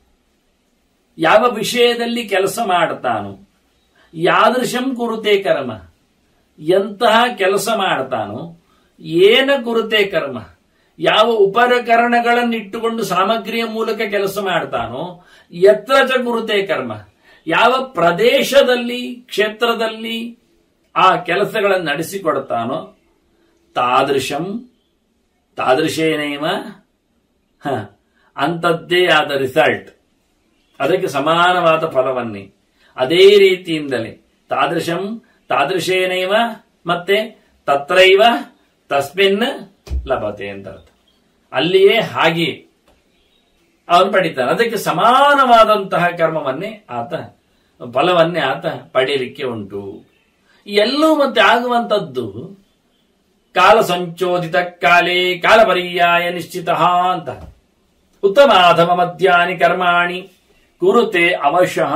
ಯಾವ ವಿಷಯದಲ್ಲಿ ಕೆಲಸ ಮಾಡ್ತಾನೋ ಯಾದೃಶಂ ಕುರುತೆ ಕರ್ಮ ಎಂತಹ ಕೆಲಸ ಮಾಡ್ತಾನೋ ಏನ ಕುರುತೆ ಕರ್ಮ ಯಾವ ಉಪಕರಣಗಳನ್ನಿಟ್ಟುಕೊಂಡು ಸಾಮಗ್ರಿಯ ಮೂಲಕ ಕೆಲಸ ಮಾಡ್ತಾನೋ ಎತ್ರ ಚ ಕುರುತೆ ಕರ್ಮ ಯಾವ ಪ್ರದೇಶದಲ್ಲಿ ಕ್ಷೇತ್ರದಲ್ಲಿ ಆ ಕೆಲಸಗಳನ್ನು ನಡೆಸಿಕೊಡ್ತಾನೋ ತಾದೃಶಂ ತಾದೃಶೇನೇವ ಹ ಅಂಥದ್ದೇ ಆದ ರಿಸಲ್ಟ್ ಅದಕ್ಕೆ ಸಮಾನವಾದ ಫಲವನ್ನೇ ಅದೇ ರೀತಿಯಿಂದಲೇ ತಾದೃಶಂ ತಾದೃಶೇನೈವ ಮತ್ತೆ ತತ್ರೈವ ತಸ್ಮಿನ್ ಲಭತೆ ಅಂತ ಅರ್ಥ ಅಲ್ಲಿಯೇ ಹಾಗೆ ಅವನು ಪಡಿತಾನೆ ಅದಕ್ಕೆ ಸಮಾನವಾದಂತಹ ಕರ್ಮವನ್ನೇ ಆತ ಫಲವನ್ನೇ ಆತ ಪಡೆಯಲಿಕ್ಕೆ ಉಂಟು ಎಲ್ಲೂ ಮತ್ತೆ ಆಗುವಂಥದ್ದು ಕಾಲ ಸಂಚೋದಿತ ಕಾಲೇ ಕಾಲ ಪರ್ಯಾಯ ನಿಶ್ಚಿತ ಅಂತ ಉತ್ತಮ ಅಧಮ ಮಧ್ಯಾನಿ ಕರ್ಮಾಣಿ ಕುರುತೆ ಅವಶಃ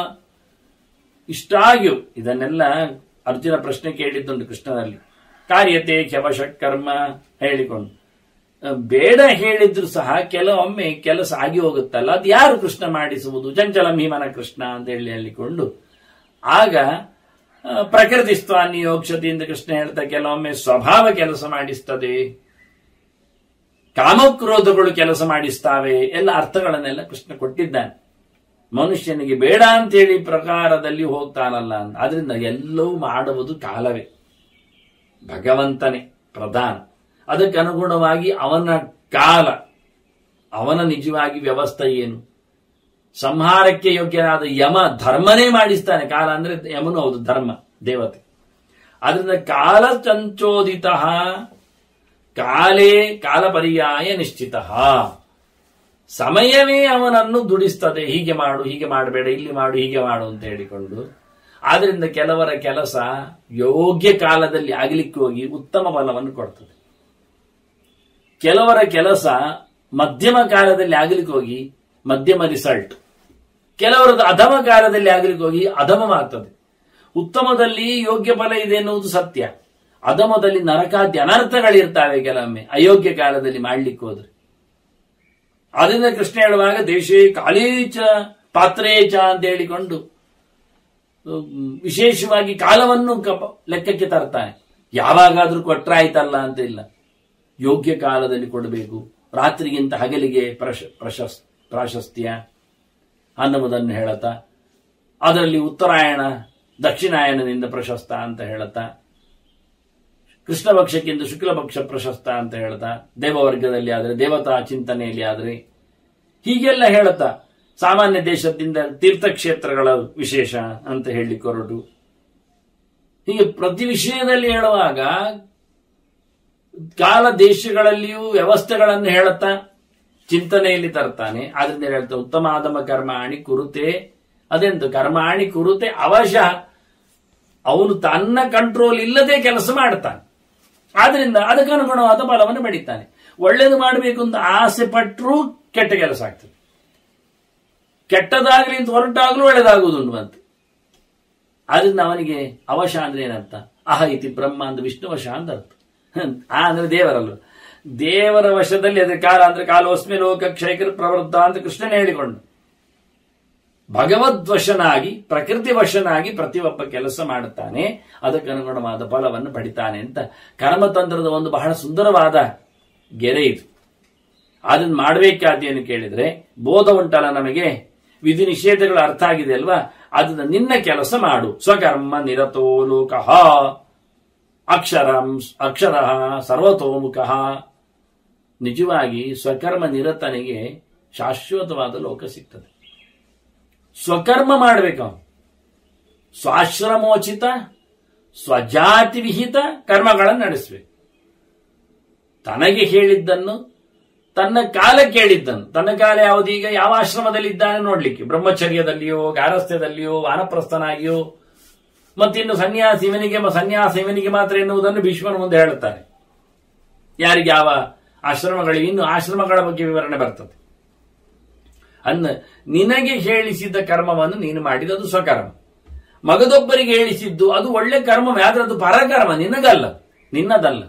ಇಷ್ಟಾಗ್ಯೂ ಇದನ್ನೆಲ್ಲ ಅರ್ಜುನ ಪ್ರಶ್ನೆ ಕೇಳಿದ್ದುಂಟು ಕೃಷ್ಣನಲ್ಲಿ ಕಾರ್ಯತೆ ಖ್ಯವಶ ಕರ್ಮ ಹೇಳಿಕೊಂಡು ಬೇಡ ಹೇಳಿದ್ರು ಸಹ ಕೆಲವೊಮ್ಮೆ ಕೆಲಸ ಆಗಿ ಹೋಗುತ್ತಲ್ಲ ಅದು ಯಾರು ಕೃಷ್ಣ ಮಾಡಿಸುವುದು ಚಂಚಲ ಭೀಮನ ಕೃಷ್ಣ ಅಂತ ಹೇಳಿ ಹೇಳಿಕೊಂಡು ಆಗ ಆ, ಪ್ರಕೃತಿ ಸ್ವಾನಿಯೋಕ್ಷತೆ ಎಂದು ಕೃಷ್ಣ ಹೇಳ್ತಾ ಕೆಲವೊಮ್ಮೆ ಸ್ವಭಾವ ಕೆಲಸ ಮಾಡಿಸ್ತದೆ ಕಾಮಕ್ರೋಧಗಳು ಕೆಲಸ ಮಾಡಿಸ್ತಾವೆ ಎಲ್ಲ ಅರ್ಥಗಳನ್ನೆಲ್ಲ ಕೃಷ್ಣ ಕೊಟ್ಟಿದ್ದಾನೆ ಮನುಷ್ಯನಿಗೆ ಬೇಡ ಅಂತೇಳಿ ಪ್ರಕಾರದಲ್ಲಿ ಹೋಗ್ತಾನಲ್ಲ ಅಂತ ಆದ್ರಿಂದ ಎಲ್ಲವೂ ಮಾಡುವುದು ಕಾಲವೇ ಭಗವಂತನೇ ಪ್ರಧಾನ ಅದಕ್ಕೆ ಅನುಗುಣವಾಗಿ ಅವನ ಕಾಲ ಅವನ ನಿಜವಾಗಿ ವ್ಯವಸ್ಥೆ ಏನು ಸಂಹಾರಕ್ಕೆ ಯೋಗ್ಯನಾದ ಯಮ ಧರ್ಮನೇ ಮಾಡಿಸ್ತಾನೆ ಕಾಲ ಅಂದ್ರೆ ಯಮನು ಹೌದು ಧರ್ಮ ದೇವತೆ ಆದ್ರಿಂದ ಕಾಲ ಸಂಚೋದಿತ ಕಾಲೇ ಕಾಲ ಪರ್ಯಾಯ ನಿಶ್ಚಿತ ಸಮಯವೇ ಅವನನ್ನು ದುಡಿಸ್ತದೆ ಹೀಗೆ ಮಾಡು ಹೀಗೆ ಮಾಡಬೇಡ ಇಲ್ಲಿ ಮಾಡು ಹೀಗೆ ಮಾಡು ಅಂತ ಹೇಳಿಕೊಂಡು ಆದ್ರಿಂದ ಕೆಲವರ ಕೆಲಸ ಯೋಗ್ಯ ಕಾಲದಲ್ಲಿ ಆಗಲಿಕ್ಕೆ ಹೋಗಿ ಉತ್ತಮ ಫಲವನ್ನು ಕೊಡ್ತದೆ ಕೆಲವರ ಕೆಲಸ ಮಧ್ಯಮ ಕಾಲದಲ್ಲಿ ಆಗಲಿಕ್ಕೆ ಹೋಗಿ ಮಧ್ಯಮ ರಿಸಲ್ಟ್ ಕೆಲವರದ್ದು ಅಧಮ ಕಾಲದಲ್ಲಿ ಆಗಲಿಕ್ಕೆ ಹೋಗಿ ಅಧಮವಾಗ್ತದೆ ಉತ್ತಮದಲ್ಲಿ ಯೋಗ್ಯ ಫಲ ಇದೆ ಎನ್ನುವುದು ಸತ್ಯ ಅಧಮದಲ್ಲಿ ನರಕಾದ್ಯ ಅನರ್ಥಗಳಿರ್ತಾವೆ ಕೆಲವೊಮ್ಮೆ ಅಯೋಗ್ಯ ಕಾಲದಲ್ಲಿ ಮಾಡ್ಲಿಕ್ಕೆ ಹೋದ್ರೆ ಅದರಿಂದ ಕೃಷ್ಣ ಹೇಳುವಾಗ ದೇಶೇ ಕಾಲೇಚ ಪಾತ್ರೇಚ ಅಂತ ಹೇಳಿಕೊಂಡು ಹ್ಮ್, ವಿಶೇಷವಾಗಿ ಕಾಲವನ್ನು ಕಪ- ಲೆಕ್ಕಕ್ಕೆ ತರ್ತಾನೆ ಯಾವಾಗಾದ್ರೂ ಕೊಟ್ರೆ ಆಯ್ತಲ್ಲ ಅಂತ ಇಲ್ಲ ಯೋಗ್ಯ ಕಾಲದಲ್ಲಿ ಕೊಡಬೇಕು ರಾತ್ರಿಗಿಂತ ಹಗಲಿಗೆ ಪ್ರಶ ಪ್ರಶಸ್ ಪ್ರಾಶಸ್ತ್ಯ ಅನ್ನುವುದನ್ನು ಹೇಳುತ್ತಾ ಅದರಲ್ಲಿ ಉತ್ತರಾಯಣ ದಕ್ಷಿಣಾಯನದಿಂದ ಪ್ರಶಸ್ತ ಅಂತ ಹೇಳುತ್ತಾ ಕೃಷ್ಣ ಪಕ್ಷಕ್ಕಿಂತ ಶುಕ್ಲ ಪಕ್ಷ ಪ್ರಶಸ್ತ ಅಂತ ಹೇಳ್ತಾ ದೇವವರ್ಗದಲ್ಲಿ ಆದರೆ ದೇವತಾ ಚಿಂತನೆಯಲ್ಲಿ ಆದರೆ ಹೀಗೆಲ್ಲ ಹೇಳುತ್ತಾ ಸಾಮಾನ್ಯ ದೇಶದಿಂದ ತೀರ್ಥಕ್ಷೇತ್ರಗಳ ವಿಶೇಷ ಅಂತ ಹೇಳಲಿಕ್ಕೆ ಹೊರಟು ಹೀಗೆ ಪ್ರತಿ ವಿಷಯದಲ್ಲಿ ಹೇಳುವಾಗ ಕಾಲ ದೇಶಗಳಲ್ಲಿಯೂ ವ್ಯವಸ್ಥೆಗಳನ್ನು ಹೇಳುತ್ತಾ ಚಿಂತನೆಯಲ್ಲಿ ತರ್ತಾನೆ ಆದ್ರಿಂದ ಹೇಳ್ತಾ ಉತ್ತಮ ಆದಮ ಕರ್ಮ ಅಣಿ ಕುರುತೆ ಅದೆಂತು ಕರ್ಮಾಣಿ ಕುರುತೆ ಅವಶ ಅವನು ತನ್ನ ಕಂಟ್ರೋಲ್ ಇಲ್ಲದೆ ಕೆಲಸ ಮಾಡ್ತಾನೆ ಆದ್ರಿಂದ ಅದಕ್ಕನುಗುಣವಾದ ಫಲವನ್ನು ಪಡಿತಾನೆ ಒಳ್ಳೇದು ಮಾಡಬೇಕು ಅಂತ ಆಸೆ ಪಟ್ಟರೂ ಕೆಟ್ಟ ಕೆಲಸ ಆಗ್ತದೆ ಕೆಟ್ಟದಾಗ್ಲಿ ಅಂತ ಹೊರಟಾಗ್ಲೂ ಒಳ್ಳೇದಾಗುವುದುಂಟು ಅಂತ ಆದ್ರಿಂದ ಅವನಿಗೆ ಅವಶ ಅಂದ್ರೆ ಏನರ್ಥ ಅಹ ಇತಿ ಬ್ರಹ್ಮ ಅಂತ ವಿಷ್ಣು ವಶ ಅಂತ ಅರ್ಥ ಹ್ಮ್. ಆ ಅಂದ್ರೆ ದೇವರಲ್ಲ ದೇವರ ವಶದಲ್ಲಿ ಅದೇ ಕಾಲ ಅಂದ್ರೆ ಕಾಲೋಸ್ಮಿ ಲೋಕ ಕ್ಷೈಕರ ಪ್ರವೃತ್ತ ಅಂತ ಕೃಷ್ಣನೇ ಹೇಳಿಕೊಂಡು ಭಗವದ್ವಶನಾಗಿ ಪ್ರಕೃತಿ ವಶನಾಗಿ ಪ್ರತಿಯೊಬ್ಬ ಕೆಲಸ ಮಾಡುತ್ತಾನೆ ಅದಕ್ಕೆ ಅನುಗುಣವಾದ ಫಲವನ್ನು ಪಡಿತಾನೆ ಅಂತ ಕರ್ಮತಂತ್ರದ ಒಂದು ಬಹಳ ಸುಂದರವಾದ ಗೆರೆ ಇದು ಅದನ್ನು ಮಾಡಬೇಕಾದೇನು ಕೇಳಿದ್ರೆ ಬೋಧ ಉಂಟಲ್ಲ ನಮಗೆ ವಿಧಿ ನಿಷೇಧಗಳ ಅರ್ಥ ಆಗಿದೆ ಅಲ್ವಾ ಅದನ್ನ ನಿನ್ನ ಕೆಲಸ ಮಾಡು ಸ್ವಕರ್ಮ ನಿರತೋ ಲೋಕಃ ಅಕ್ಷರಂ ಅಕ್ಷರ ಸರ್ವತೋಮುಖ ನಿಜವಾಗಿ ಸ್ವಕರ್ಮ ನಿರತನಿಗೆ ಶಾಶ್ವತವಾದ ಲೋಕ ಸಿಗ್ತದೆ ಸ್ವಕರ್ಮ ಮಾಡಬೇಕು ಅವನು ಸ್ವಾಶ್ರಮೋಚಿತ ಸ್ವಜಾತಿ ವಿಹಿತ ಕರ್ಮಗಳನ್ನು ನಡೆಸಬೇಕು ತನಗೆ ಹೇಳಿದ್ದನ್ನು ತನ್ನ ಕಾಲ ಕೇಳಿದ್ದನು ತನ್ನ ಕಾಲ ಯಾವುದೀಗ ಯಾವ ಆಶ್ರಮದಲ್ಲಿ ಇದ್ದಾನೆ ನೋಡ್ಲಿಕ್ಕೆ ಬ್ರಹ್ಮಚರ್ಯದಲ್ಲಿಯೋ ಗಾರಸ್ಥ್ಯದಲ್ಲಿಯೋ ವಾನಪ್ರಸ್ಥನಾಗಿಯೋ ಮತ್ತಿನ್ನು ಸನ್ಯಾಸ ಇವನಿಗೆ ಸನ್ಯಾಸ ಇವನಿಗೆ ಮಾತ್ರ ಎನ್ನುವುದನ್ನು ಭೀಷ್ಮನ ಮುಂದೆ ಹೇಳುತ್ತಾರೆ ಯಾರಿಗೆ ಯಾವ ಆಶ್ರಮಗಳಿವೆ ಇನ್ನು ಆಶ್ರಮಗಳ ಬಗ್ಗೆ ವಿವರಣೆ ಬರ್ತದೆ ಅನ್ನ ನಿನಗೆ ಹೇಳಿಸಿದ ಕರ್ಮವನ್ನು ನೀನು ಮಾಡಿದದು ಸ್ವಕರ್ಮ ಮಗದೊಬ್ಬರಿಗೆ ಹೇಳಿಸಿದ್ದು ಅದು ಒಳ್ಳೆ ಕರ್ಮವೇ ಆದ್ರೆ ಅದು ಪರಕರ್ಮ ನಿನಗಲ್ಲ ನಿನ್ನದಲ್ಲ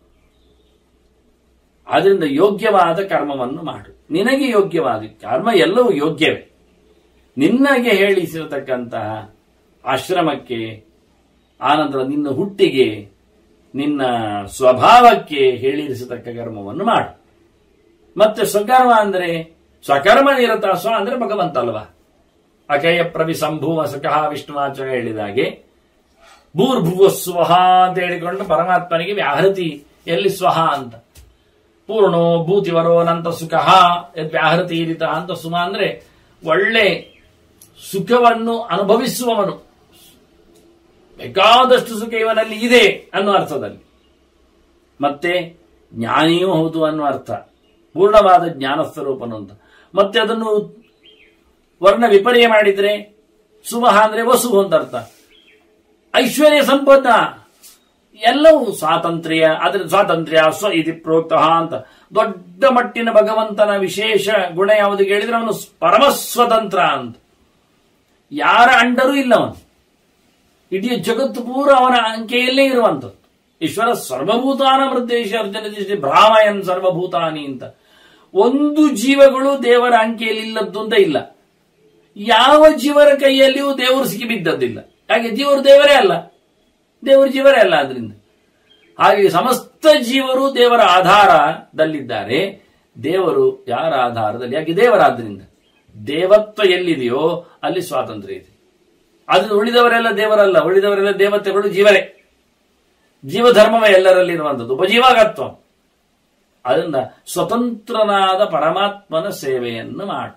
ಆದ್ರಿಂದ ಯೋಗ್ಯವಾದ ಕರ್ಮವನ್ನು ಮಾಡು ನಿನಗೆ ಯೋಗ್ಯವಾದ ಕರ್ಮ ಎಲ್ಲವೂ ಯೋಗ್ಯವೇ ನಿನ್ನಗೆ ಹೇಳಿಸಿರತಕ್ಕಂತಹ ಆಶ್ರಮಕ್ಕೆ ಆನಂತರ ನಿನ್ನ ಹುಟ್ಟಿಗೆ ನಿನ್ನ ಸ್ವಭಾವಕ್ಕೆ ಹೇಳಿರಿಸತಕ್ಕ ಕರ್ಮವನ್ನು ಮಾಡು ಮತ್ತೆ ಸ್ವಕರ್ಮ ಅಂದ್ರೆ ಸ್ವಕರ್ಮ ನಿರತ ಸ್ವ ಅಂದ್ರೆ ಭಗವಂತ ಅಲ್ವಾ ಅಕಯ ಪ್ರವಿ ಸಂಭೂವ ಸುಖಃ ವಿಷ್ಣುವಾಚಕ ಹೇಳಿದಾಗೆ ಭೂರ್ಭುವ ಸ್ವಹ ಅಂತ ಹೇಳಿಕೊಂಡು ಪರಮಾತ್ಮನಿಗೆ ವ್ಯಾಹೃತಿ ಎಲ್ಲಿ ಸ್ವಹ ಅಂತ ಪೂರ್ಣೋ ಭೂತಿವರೋ ನಂತ ಸುಖಃ ಯದ್ ವ್ಯಾಹೃತಿ ಇರಿತ ಅಂತ ಸುಮ ಅಂದ್ರೆ ಒಳ್ಳೆ ಸುಖವನ್ನು ಅನುಭವಿಸುವವನು ಬೇಕಾದಷ್ಟು ಸುಖ ಇವನಲ್ಲಿ ಇದೆ ಅನ್ನೋ ಅರ್ಥದಲ್ಲಿ ಮತ್ತೆ ಜ್ಞಾನಿಯೂ ಹೌದು ಅನ್ನೋ ಅರ್ಥ ಪೂರ್ಣವಾದ ಜ್ಞಾನ ಸ್ವರೂಪನು ಅಂತ ಮತ್ತೆ ಅದನ್ನು ವರ್ಣ ವಿಪರ್ಯ ಮಾಡಿದ್ರೆ ಸುಮಹ ಅಂದ್ರೆ ವಸು ಅಂತ ಅರ್ಥ ಐಶ್ವರ್ಯ ಸಂಪನ್ನ ಎಲ್ಲವೂ ಸ್ವಾತಂತ್ರ್ಯ ಅದರ ಸ್ವಾತಂತ್ರ್ಯ ಸ್ವ ಇತಿ ಪ್ರೋಕ್ತ ಅಂತ ದೊಡ್ಡ ಮಟ್ಟಿನ ಭಗವಂತನ ವಿಶೇಷ ಗುಣ ಯಾವುದು ಹೇಳಿದ್ರೆ ಅವನು ಪರಮ ಸ್ವತಂತ್ರ ಅಂತ ಯಾರ ಅಂಡರೂ ಇಲ್ಲ ಅವನು ಇಡೀ ಜಗತ್ತು ಪೂರ ಅವನ ಅಂಕೆಯಲ್ಲೇ ಇರುವಂಥದ್ದು ಈಶ್ವರ ಸರ್ವಭೂತಾನ ವೃದ್ದೇಶ ಅರ್ಜುನ ಭ್ರಾಮಯನ್ ಸರ್ವಭೂತಾನಿ ಅಂತ ಒಂದು ಜೀವಗಳು ದೇವರ ಅಂಕೆಯಲ್ಲಿ ಇಲ್ಲದ್ದು ಅಂತ ಇಲ್ಲ ಯಾವ ಜೀವರ ಕೈಯಲ್ಲಿಯೂ ದೇವರು ಸಿಕ್ಕಿ ಬಿದ್ದದ್ದಿಲ್ಲ ಹಾಗೆ ಜೀವರು ದೇವರೇ ಅಲ್ಲ ದೇವರು ಜೀವರೇ ಅಲ್ಲ ಅದರಿಂದ ಹಾಗೆ ಸಮಸ್ತ ಜೀವರು ದೇವರ ಆಧಾರದಲ್ಲಿದ್ದಾರೆ ದೇವರು ಯಾರ ಆಧಾರದಲ್ಲಿ ಯಾಕೆ ದೇವರಾದ್ರಿಂದ ದೇವತ್ವ ಎಲ್ಲಿದೆಯೋ ಅಲ್ಲಿ ಸ್ವಾತಂತ್ರ್ಯ ಇದೆ ಅದು ಉಳಿದವರೆಲ್ಲ ದೇವರಲ್ಲ ಉಳಿದವರೆಲ್ಲ ದೇವತೆಗಳು ಜೀವರೇ ಜೀವಧರ್ಮವೇ ಎಲ್ಲರಲ್ಲಿ ಇರುವಂಥದ್ದು ಉಪಜೀವಾಗತ್ವ ಅದರಿಂದ ಸ್ವತಂತ್ರನಾದ ಪರಮಾತ್ಮನ ಸೇವೆಯನ್ನು ಮಾಡು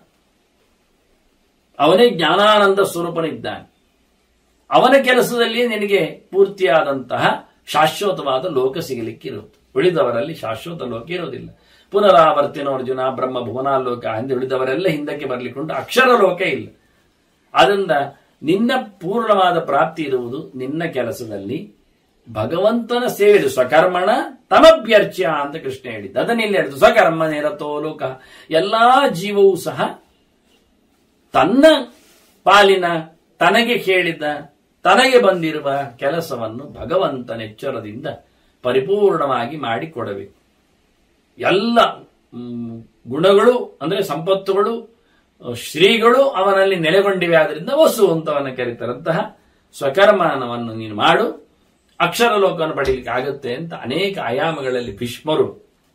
ಅವನೇ ಜ್ಞಾನಾನಂದ ಸ್ವರೂಪನಿದ್ದಾನೆ ಅವನ ಕೆಲಸದಲ್ಲಿ ನಿನಗೆ ಪೂರ್ತಿಯಾದಂತಹ ಶಾಶ್ವತವಾದ ಲೋಕ ಸಿಗಲಿಕ್ಕಿರುತ್ತೆ ಉಳಿದವರಲ್ಲಿ ಶಾಶ್ವತ ಲೋಕ ಇರೋದಿಲ್ಲ ಪುನರಾವರ್ತಿನ ಅರ್ಜುನ ಬ್ರಹ್ಮ ಭುವನಾಲೋಕ ಹಿಂದೆ ಉಳಿದವರೆಲ್ಲ ಹಿಂದಕ್ಕೆ ಬರ್ಲಿಕ್ಕುಂಟು ಅಕ್ಷರ ಲೋಕ ಇಲ್ಲ ಅದರಿಂದ ನಿನ್ನ ಪೂರ್ಣವಾದ ಪ್ರಾಪ್ತಿ ಇರುವುದು ನಿನ್ನ ಕೆಲಸದಲ್ಲಿ ಭಗವಂತನ ಸೇವೆ ಸ್ವಕರ್ಮಣ ತಮಭ್ಯರ್ಚ್ಯ ಅಂತ ಕೃಷ್ಣ ಹೇಳಿದ್ದ ಅದನ್ನ ಇಲ್ಲಿ ಹೇಳಿದ್ದು ಸ್ವಕರ್ಮ ನಿರತೋ ಲೋಕ ಎಲ್ಲಾ ಜೀವವೂ ಸಹ ತನ್ನ ಪಾಲಿನ ತನಗೆ ಕೇಳಿದ ತನಗೆ ಬಂದಿರುವ ಕೆಲಸವನ್ನು ಭಗವಂತನ ಎಚ್ಚರದಿಂದ ಪರಿಪೂರ್ಣವಾಗಿ ಮಾಡಿಕೊಡಬೇಕು ಎಲ್ಲ ಮ್, ಗುಣಗಳು ಅಂದ್ರೆ ಸಂಪತ್ತುಗಳು ಶ್ರೀಗಳು ಅವನಲ್ಲಿ ನೆಲೆಗೊಂಡಿವೆ ಆದ್ರಿಂದ ವಸು ಅಂತವನ್ನ ಕರೀತಾರಂತಹ ಸ್ವಕರ್ಮನವನ್ನು ನೀನು ಮಾಡು ಅಕ್ಷರ ಲೋಕವನ್ನು ಪಡೀಲಿಕ್ಕೆ ಆಗುತ್ತೆ ಅಂತ ಅನೇಕ ಆಯಾಮಗಳಲ್ಲಿ ಭೀಷ್ಮರು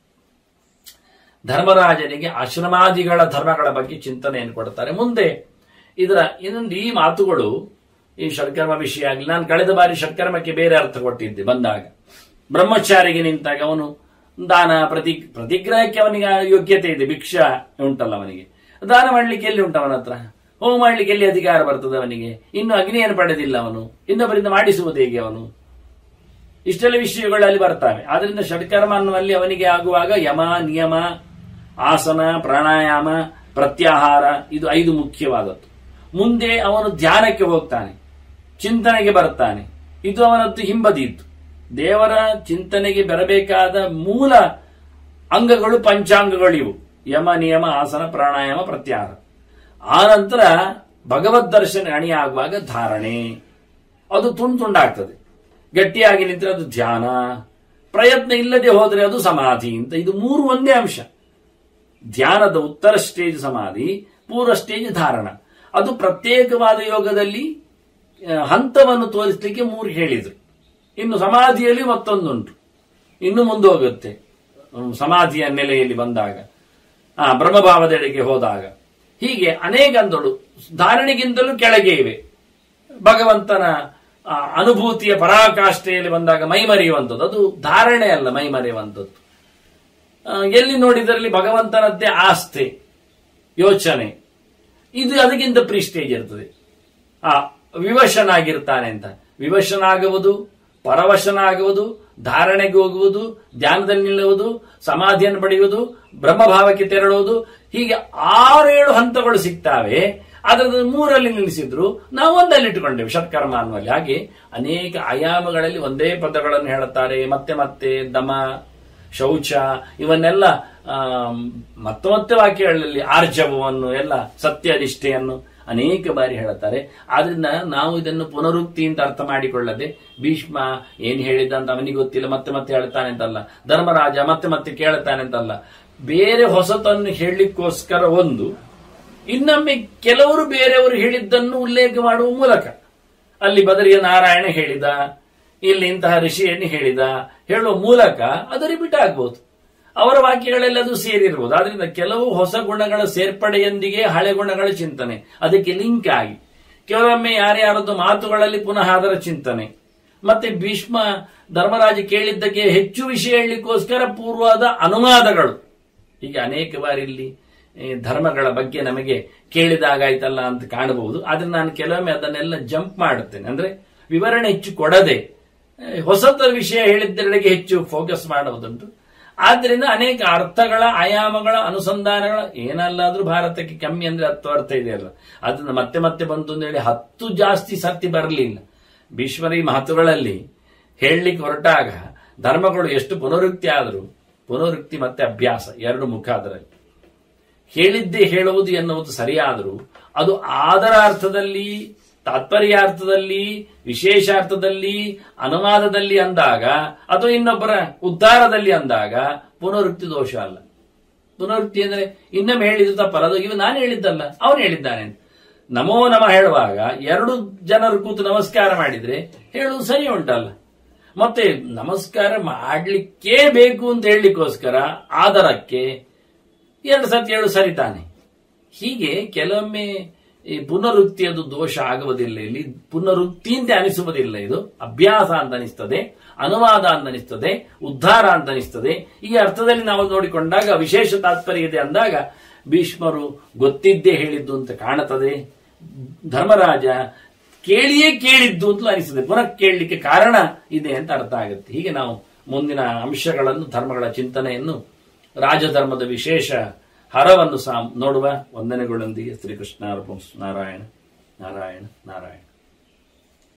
ಧರ್ಮರಾಜನಿಗೆ ಆಶ್ರಮಾದಿಗಳ ಧರ್ಮಗಳ ಬಗ್ಗೆ ಚಿಂತನೆಯನ್ನು ಕೊಡ್ತಾರೆ ಮುಂದೆ ಇದರ ಇನ್ನೊಂದು ಈ ಮಾತುಗಳು ಈ ಷಟ್ಕರ್ಮ ವಿಷಯ ಆಗಲಿ ನಾನು ಕಳೆದ ಬಾರಿ ಷಟ್ಕರ್ಮಕ್ಕೆ ಬೇರೆ ಅರ್ಥ ಕೊಟ್ಟಿದ್ದೆ ಬಂದಾಗ ಬ್ರಹ್ಮಚಾರಿಗೆ ನಿಂತಾಗ ಅವನು ದಾನ ಪ್ರತಿ ಪ್ರತಿಗ್ರಹಕ್ಕೆ ಅವನಿಗೆ ಯೋಗ್ಯತೆ ಇದೆ ಭಿಕ್ಷಾ ಉಂಟಲ್ಲ ಅವನಿಗೆ ದಾನ ಮಾಡ್ಲಿಕ್ಕೆ ಎಲ್ಲಿ ಉಂಟು ಅವನ ಹತ್ರ ಹೋಮ ಮಾಡ್ಲಿಕ್ಕೆ ಎಲ್ಲಿ ಅಧಿಕಾರ ಬರ್ತದೆ ಅವನಿಗೆ ಇನ್ನು ಅಗ್ನಿಯನ್ನು ಪಡೆದಿಲ್ಲ ಅವನು ಇನ್ನೊಬ್ಬರಿಂದ ಮಾಡಿಸುವುದು ಹೇಗೆ ಅವನು ಇಷ್ಟೆಲ್ಲ ವಿಷಯಗಳು ಅಲ್ಲಿ ಬರ್ತವೆ ಆದ್ರಿಂದ ಷಟ್ಕರ್ಮ ಅನ್ನುವಲ್ಲಿ ಅವನಿಗೆ ಆಗುವಾಗ ಯಮ ನಿಯಮ ಆಸನ ಪ್ರಾಣಾಯಾಮ ಪ್ರತ್ಯಾಹಾರ ಇದು ಐದು ಮುಖ್ಯವಾದದ್ದು ಮುಂದೆ ಅವನು ಧ್ಯಾನಕ್ಕೆ ಹೋಗ್ತಾನೆ ಚಿಂತನೆಗೆ ಬರ್ತಾನೆ ಇದು ಅವನದ್ದು ಹಿಂಬದಿತ್ತು ದೇವರ ಚಿಂತನೆಗೆ ಬರಬೇಕಾದ ಮೂಲ ಅಂಗಗಳು ಪಂಚಾಂಗಗಳಿವು ಯಮ ನಿಯಮ ಆಸನ ಪ್ರಾಣಾಯಾಮ ಪ್ರತ್ಯಾಹಾರ ಆ ನಂತರ ಭಗವದ್ ದರ್ಶನ ಅಣಿಯಾಗುವಾಗ ಧಾರಣೆ ಅದು ತುಂಡು ತುಂಡಾಗ್ತದೆ ಗಟ್ಟಿಯಾಗಿ ನಿಂತರೆ ಅದು ಧ್ಯಾನ ಪ್ರಯತ್ನ ಇಲ್ಲದೆ ಹೋದರೆ ಅದು ಸಮಾಧಿ ಅಂತ ಇದು ಮೂರು ಒಂದೇ ಅಂಶ ಧ್ಯಾನದ ಉತ್ತರ ಸ್ಟೇಜ್ ಸಮಾಧಿ ಪೂರ್ವ ಸ್ಟೇಜ್ ಧಾರಣ ಅದು ಪ್ರತ್ಯೇಕವಾದ ಯೋಗದಲ್ಲಿ ಆ, ಹಂತವನ್ನು ತೋರಿಸಲಿಕ್ಕೆ ಮೂರು ಹೇಳಿದ್ರು ಇನ್ನು ಸಮಾಧಿಯಲ್ಲಿ ಮತ್ತೊಂದುಂಟು ಇನ್ನು ಮುಂದೆ ಹೋಗುತ್ತೆ ಹ್ಮ್, ಸಮಾಧಿಯ ನೆಲೆಯಲ್ಲಿ ಬಂದಾಗ ಆ ಬ್ರಹ್ಮಭಾವದೆಡೆಗೆ ಹೋದಾಗ ಹೀಗೆ ಅನೇಕ ಅಂದಳು ಧಾರಣೆಗಿಂತಲೂ ಕೆಳಗೆ ಇವೆ ಭಗವಂತನ ಆ, ಅನುಭೂತಿಯ ಪರಾಕಾಷ್ಠೆಯಲ್ಲಿ ಬಂದಾಗ ಮೈ ಮರೆಯುವಂಥದ್ದು ಅದು ಧಾರಣೆ ಅಲ್ಲ ಮೈ ಮರೆಯುವಂಥದ್ದು ಆ, ಎಲ್ಲಿ ನೋಡಿದರಲ್ಲಿ ಭಗವಂತನದ್ದೇ ಆಸ್ತೆ ಯೋಚನೆ ಇದು ಅದಕ್ಕಿಂತ ಪ್ರೀ ಸ್ಟೇಜ್ ಇರ್ತದೆ ಆ ವಿವಶನಾಗಿರ್ತಾನೆ ಅಂತ ವಿವಶನಾಗುವುದು ಪರವಶನಾಗುವುದು ಧಾರಣೆಗೆ ಹೋಗುವುದು ಧ್ಯಾನದಲ್ಲಿ ನಿಲ್ಲುವುದು ಸಮಾಧಿಯನ್ನು ಪಡೆಯುವುದು ಬ್ರಹ್ಮಭಾವಕ್ಕೆ ತೆರಳುವುದು ಹೀಗೆ ಆರೇಳು ಹಂತಗಳು ಸಿಗ್ತಾವೆ ಅದರ ಮೂರಲ್ಲಿ ನಿಲ್ಲಿಸಿದ್ರು ನಾವು ಒಂದಲ್ಲಿ ಇಟ್ಟುಕೊಂಡೇವೆ ಷಟ್ಕರ್ಮ ಅನ್ನುವಲ್ಲಿ ಹಾಗೆ ಅನೇಕ ಆಯಾಮಗಳಲ್ಲಿ ಒಂದೇ ಪದಗಳನ್ನು ಹೇಳುತ್ತಾರೆ ಮತ್ತೆ ಮತ್ತೆ ದಮ ಶೌಚ ಇವನ್ನೆಲ್ಲ ಆಮ್, ಮತ್ತೆ ಮತ್ತೆ ವಾಕ್ಯಗಳಲ್ಲಿ ಆರ್ಜವವನ್ನು ಎಲ್ಲ ಸತ್ಯನಿಷ್ಠೆಯನ್ನು ಅನೇಕ ಬಾರಿ ಹೇಳುತ್ತಾರೆ ಆದ್ರಿಂದ ನಾವು ಇದನ್ನು ಪುನರುಕ್ತಿ ಅಂತ ಅರ್ಥ ಮಾಡಿಕೊಳ್ಳದೆ ಭೀಷ್ಮ ಏನ್ ಹೇಳಿದ ಅಂತ ಅವನಿಗೆ ಗೊತ್ತಿಲ್ಲ ಮತ್ತೆ ಮತ್ತೆ ಹೇಳ್ತಾನೆ ಅಂತಲ್ಲ ಧರ್ಮರಾಜ ಮತ್ತೆ ಮತ್ತೆ ಕೇಳ್ತಾನೆ ಅಂತಲ್ಲ ಬೇರೆ ಹೊಸತನ್ನು ಹೇಳಲಿಕ್ಕೋಸ್ಕರ ಒಂದು ಇನ್ನೊಮ್ಮೆ ಕೆಲವರು ಬೇರೆಯವರು ಹೇಳಿದ್ದನ್ನು ಉಲ್ಲೇಖ ಮಾಡುವ ಮೂಲಕ ಅಲ್ಲಿ ಬದರಿಯ ನಾರಾಯಣ ಹೇಳಿದ ಇಲ್ಲಿ ಇಂತಹ ಋಷಿಯನ್ನು ಹೇಳಿದ ಹೇಳುವ ಮೂಲಕ ಅದು ರಿಪೀಟ್ ಆಗ್ಬೋದು ಅವರ ವಾಕ್ಯಗಳೆಲ್ಲ ಅದು ಸೇರಿರ್ಬೋದು ಆದ್ರಿಂದ ಕೆಲವು ಹೊಸ ಗುಣಗಳ ಸೇರ್ಪಡೆಯೊಂದಿಗೆ ಹಳೆ ಗುಣಗಳ ಚಿಂತನೆ ಅದಕ್ಕೆ ಲಿಂಕ್ ಆಗಿ ಕೆಲವೊಮ್ಮೆ ಯಾರ್ಯಾರದ್ದು ಮಾತುಗಳಲ್ಲಿ ಪುನಃ ಅದರ ಚಿಂತನೆ ಮತ್ತೆ ಭೀಷ್ಮ ಧರ್ಮರಾಜ ಕೇಳಿದ್ದಕ್ಕೆ ಹೆಚ್ಚು ವಿಷಯ ಹೇಳಲಿಕ್ಕೋಸ್ಕರ ಪೂರ್ವದ ಅನುವಾದಗಳು ಹೀಗೆ ಅನೇಕ ಬಾರಿ ಇಲ್ಲಿ ಈ ಧರ್ಮಗಳ ಬಗ್ಗೆ ನಮಗೆ ಕೇಳಿದಾಗಾಯ್ತಲ್ಲ ಅಂತ ಕಾಣಬಹುದು ಆದ್ರೆ ನಾನು ಕೆಲವೊಮ್ಮೆ ಅದನ್ನೆಲ್ಲ ಜಂಪ್ ಮಾಡುತ್ತೇನೆ ಅಂದ್ರೆ ವಿವರಣೆ ಹೆಚ್ಚು ಕೊಡದೆ ಆ, ಹೊಸತ ವಿಷಯ ಹೇಳಿದ್ದೆಡೆಗೆ ಹೆಚ್ಚು ಫೋಕಸ್ ಮಾಡುವುದುಂಟು ಆದ್ರಿಂದ ಅನೇಕ ಅರ್ಥಗಳ ಆಯಾಮಗಳ ಅನುಸಂಧಾನಗಳ ಏನಲ್ಲಾದ್ರೂ ಭಾರತಕ್ಕೆ ಕಮ್ಮಿ ಅಂದ್ರೆ ಹತ್ತು ಅರ್ಥ ಇದೆ ಅಲ್ಲ ಅದನ್ನ ಮತ್ತೆ ಮತ್ತೆ ಬಂತು ಅಂತ ಹೇಳಿ ಹತ್ತು ಜಾಸ್ತಿ ಸರ್ತಿ ಬರಲಿಲ್ಲ ಭೀಷ್ಮರಿ ಮಾತುಗಳಲ್ಲಿ ಹೇಳಲಿಕ್ಕೆ ಹೊರಟಾಗ ಧರ್ಮಗಳು ಎಷ್ಟು ಪುನರುಕ್ತಿ ಆದರೂ ಪುನರುಕ್ತಿ ಮತ್ತೆ ಅಭ್ಯಾಸ ಎರಡು ಮುಖ ಅದರಲ್ಲಿ ಹೇಳಿದ್ದೇ ಹೇಳುವುದು ಎನ್ನುವುದು ಸರಿಯಾದರೂ ಅದು ಆದರ ಅರ್ಥದಲ್ಲಿ ತಾತ್ಪರ್ಯಾರ್ಥದಲ್ಲಿ ವಿಶೇಷಾರ್ಥದಲ್ಲಿ ಅನುವಾದದಲ್ಲಿ ಅಂದಾಗ ಅಥವಾ ಇನ್ನೊಬ್ಬರ ಉದ್ಧಾರದಲ್ಲಿ ಅಂದಾಗ ಪುನರುಕ್ತಿ ದೋಷ ಅಲ್ಲ ಪುನರುಕ್ತಿ ಅಂದ್ರೆ ಇನ್ನೊಮ್ಮೆ ಹೇಳಿದ್ದು ತಪ್ಪಲ್ಲ ಅದು ಇವ ನಾನು ಹೇಳಿದ್ದಲ್ಲ ಅವನು ಹೇಳಿದ್ದಾನೆ ಅಂತ ನಮೋ ನಮ ಹೇಳುವಾಗ ಎರಡು ಜನರು ಕೂತು ನಮಸ್ಕಾರ ಮಾಡಿದ್ರೆ ಹೇಳುವುದು ಸರಿ ಉಂಟಲ್ಲ ಮತ್ತೆ ನಮಸ್ಕಾರ ಮಾಡ್ಲಿಕ್ಕೇ ಬೇಕು ಅಂತ ಹೇಳಲಿಕ್ಕೋಸ್ಕರ ಆದರಕ್ಕೆ ಎರಡು ಸತಿ ಹೇಳು ಸರಿ ತಾನೆ ಹೀಗೆ ಕೆಲವೊಮ್ಮೆ ಈ ಪುನರುಕ್ತಿಯದು ದೋಷ ಆಗುವುದಿಲ್ಲ ಇಲ್ಲಿ ಪುನರುಕ್ತಿ ಅಂತ ಅನಿಸುವುದಿಲ್ಲ ಇದು ಅಭ್ಯಾಸ ಅಂತ ಅನಿಸ್ತದೆ ಅನುವಾದ ಅಂತ ಅನಿಸ್ತದೆ ಉದ್ಧಾರ ಅಂತ ಅನಿಸ್ತದೆ ಈ ಅರ್ಥದಲ್ಲಿ ನಾವು ನೋಡಿಕೊಂಡಾಗ ವಿಶೇಷ ತಾತ್ಪರ್ಯ ಇದೆ ಅಂದಾಗ ಭೀಷ್ಮರು ಗೊತ್ತಿದ್ದೇ ಹೇಳಿದ್ದು ಅಂತ ಕಾಣುತ್ತದೆ ಧರ್ಮರಾಜ ಕೇಳಿಯೇ ಕೇಳಿದ್ದು ಅಂತಲೂ ಅನಿಸ್ತದೆ ಪುನಃ ಕೇಳಲಿಕ್ಕೆ ಕಾರಣ ಇದೆ ಅಂತ ಅರ್ಥ ಆಗುತ್ತೆ ಹೀಗೆ ನಾವು ಮುಂದಿನ ಅಂಶಗಳನ್ನು ಧರ್ಮಗಳ ಚಿಂತನೆಯನ್ನು ರಾಜಧರ್ಮದ ವಿಶೇಷ ಹರವನ್ನು ಸಹ ನೋಡುವ ವಂದನೆಗಳೊಂದಿಗೆ ಶ್ರೀಕೃಷ್ಣ ನಾರಾಯಣ ನಾರಾಯಣ ನಾರಾಯಣ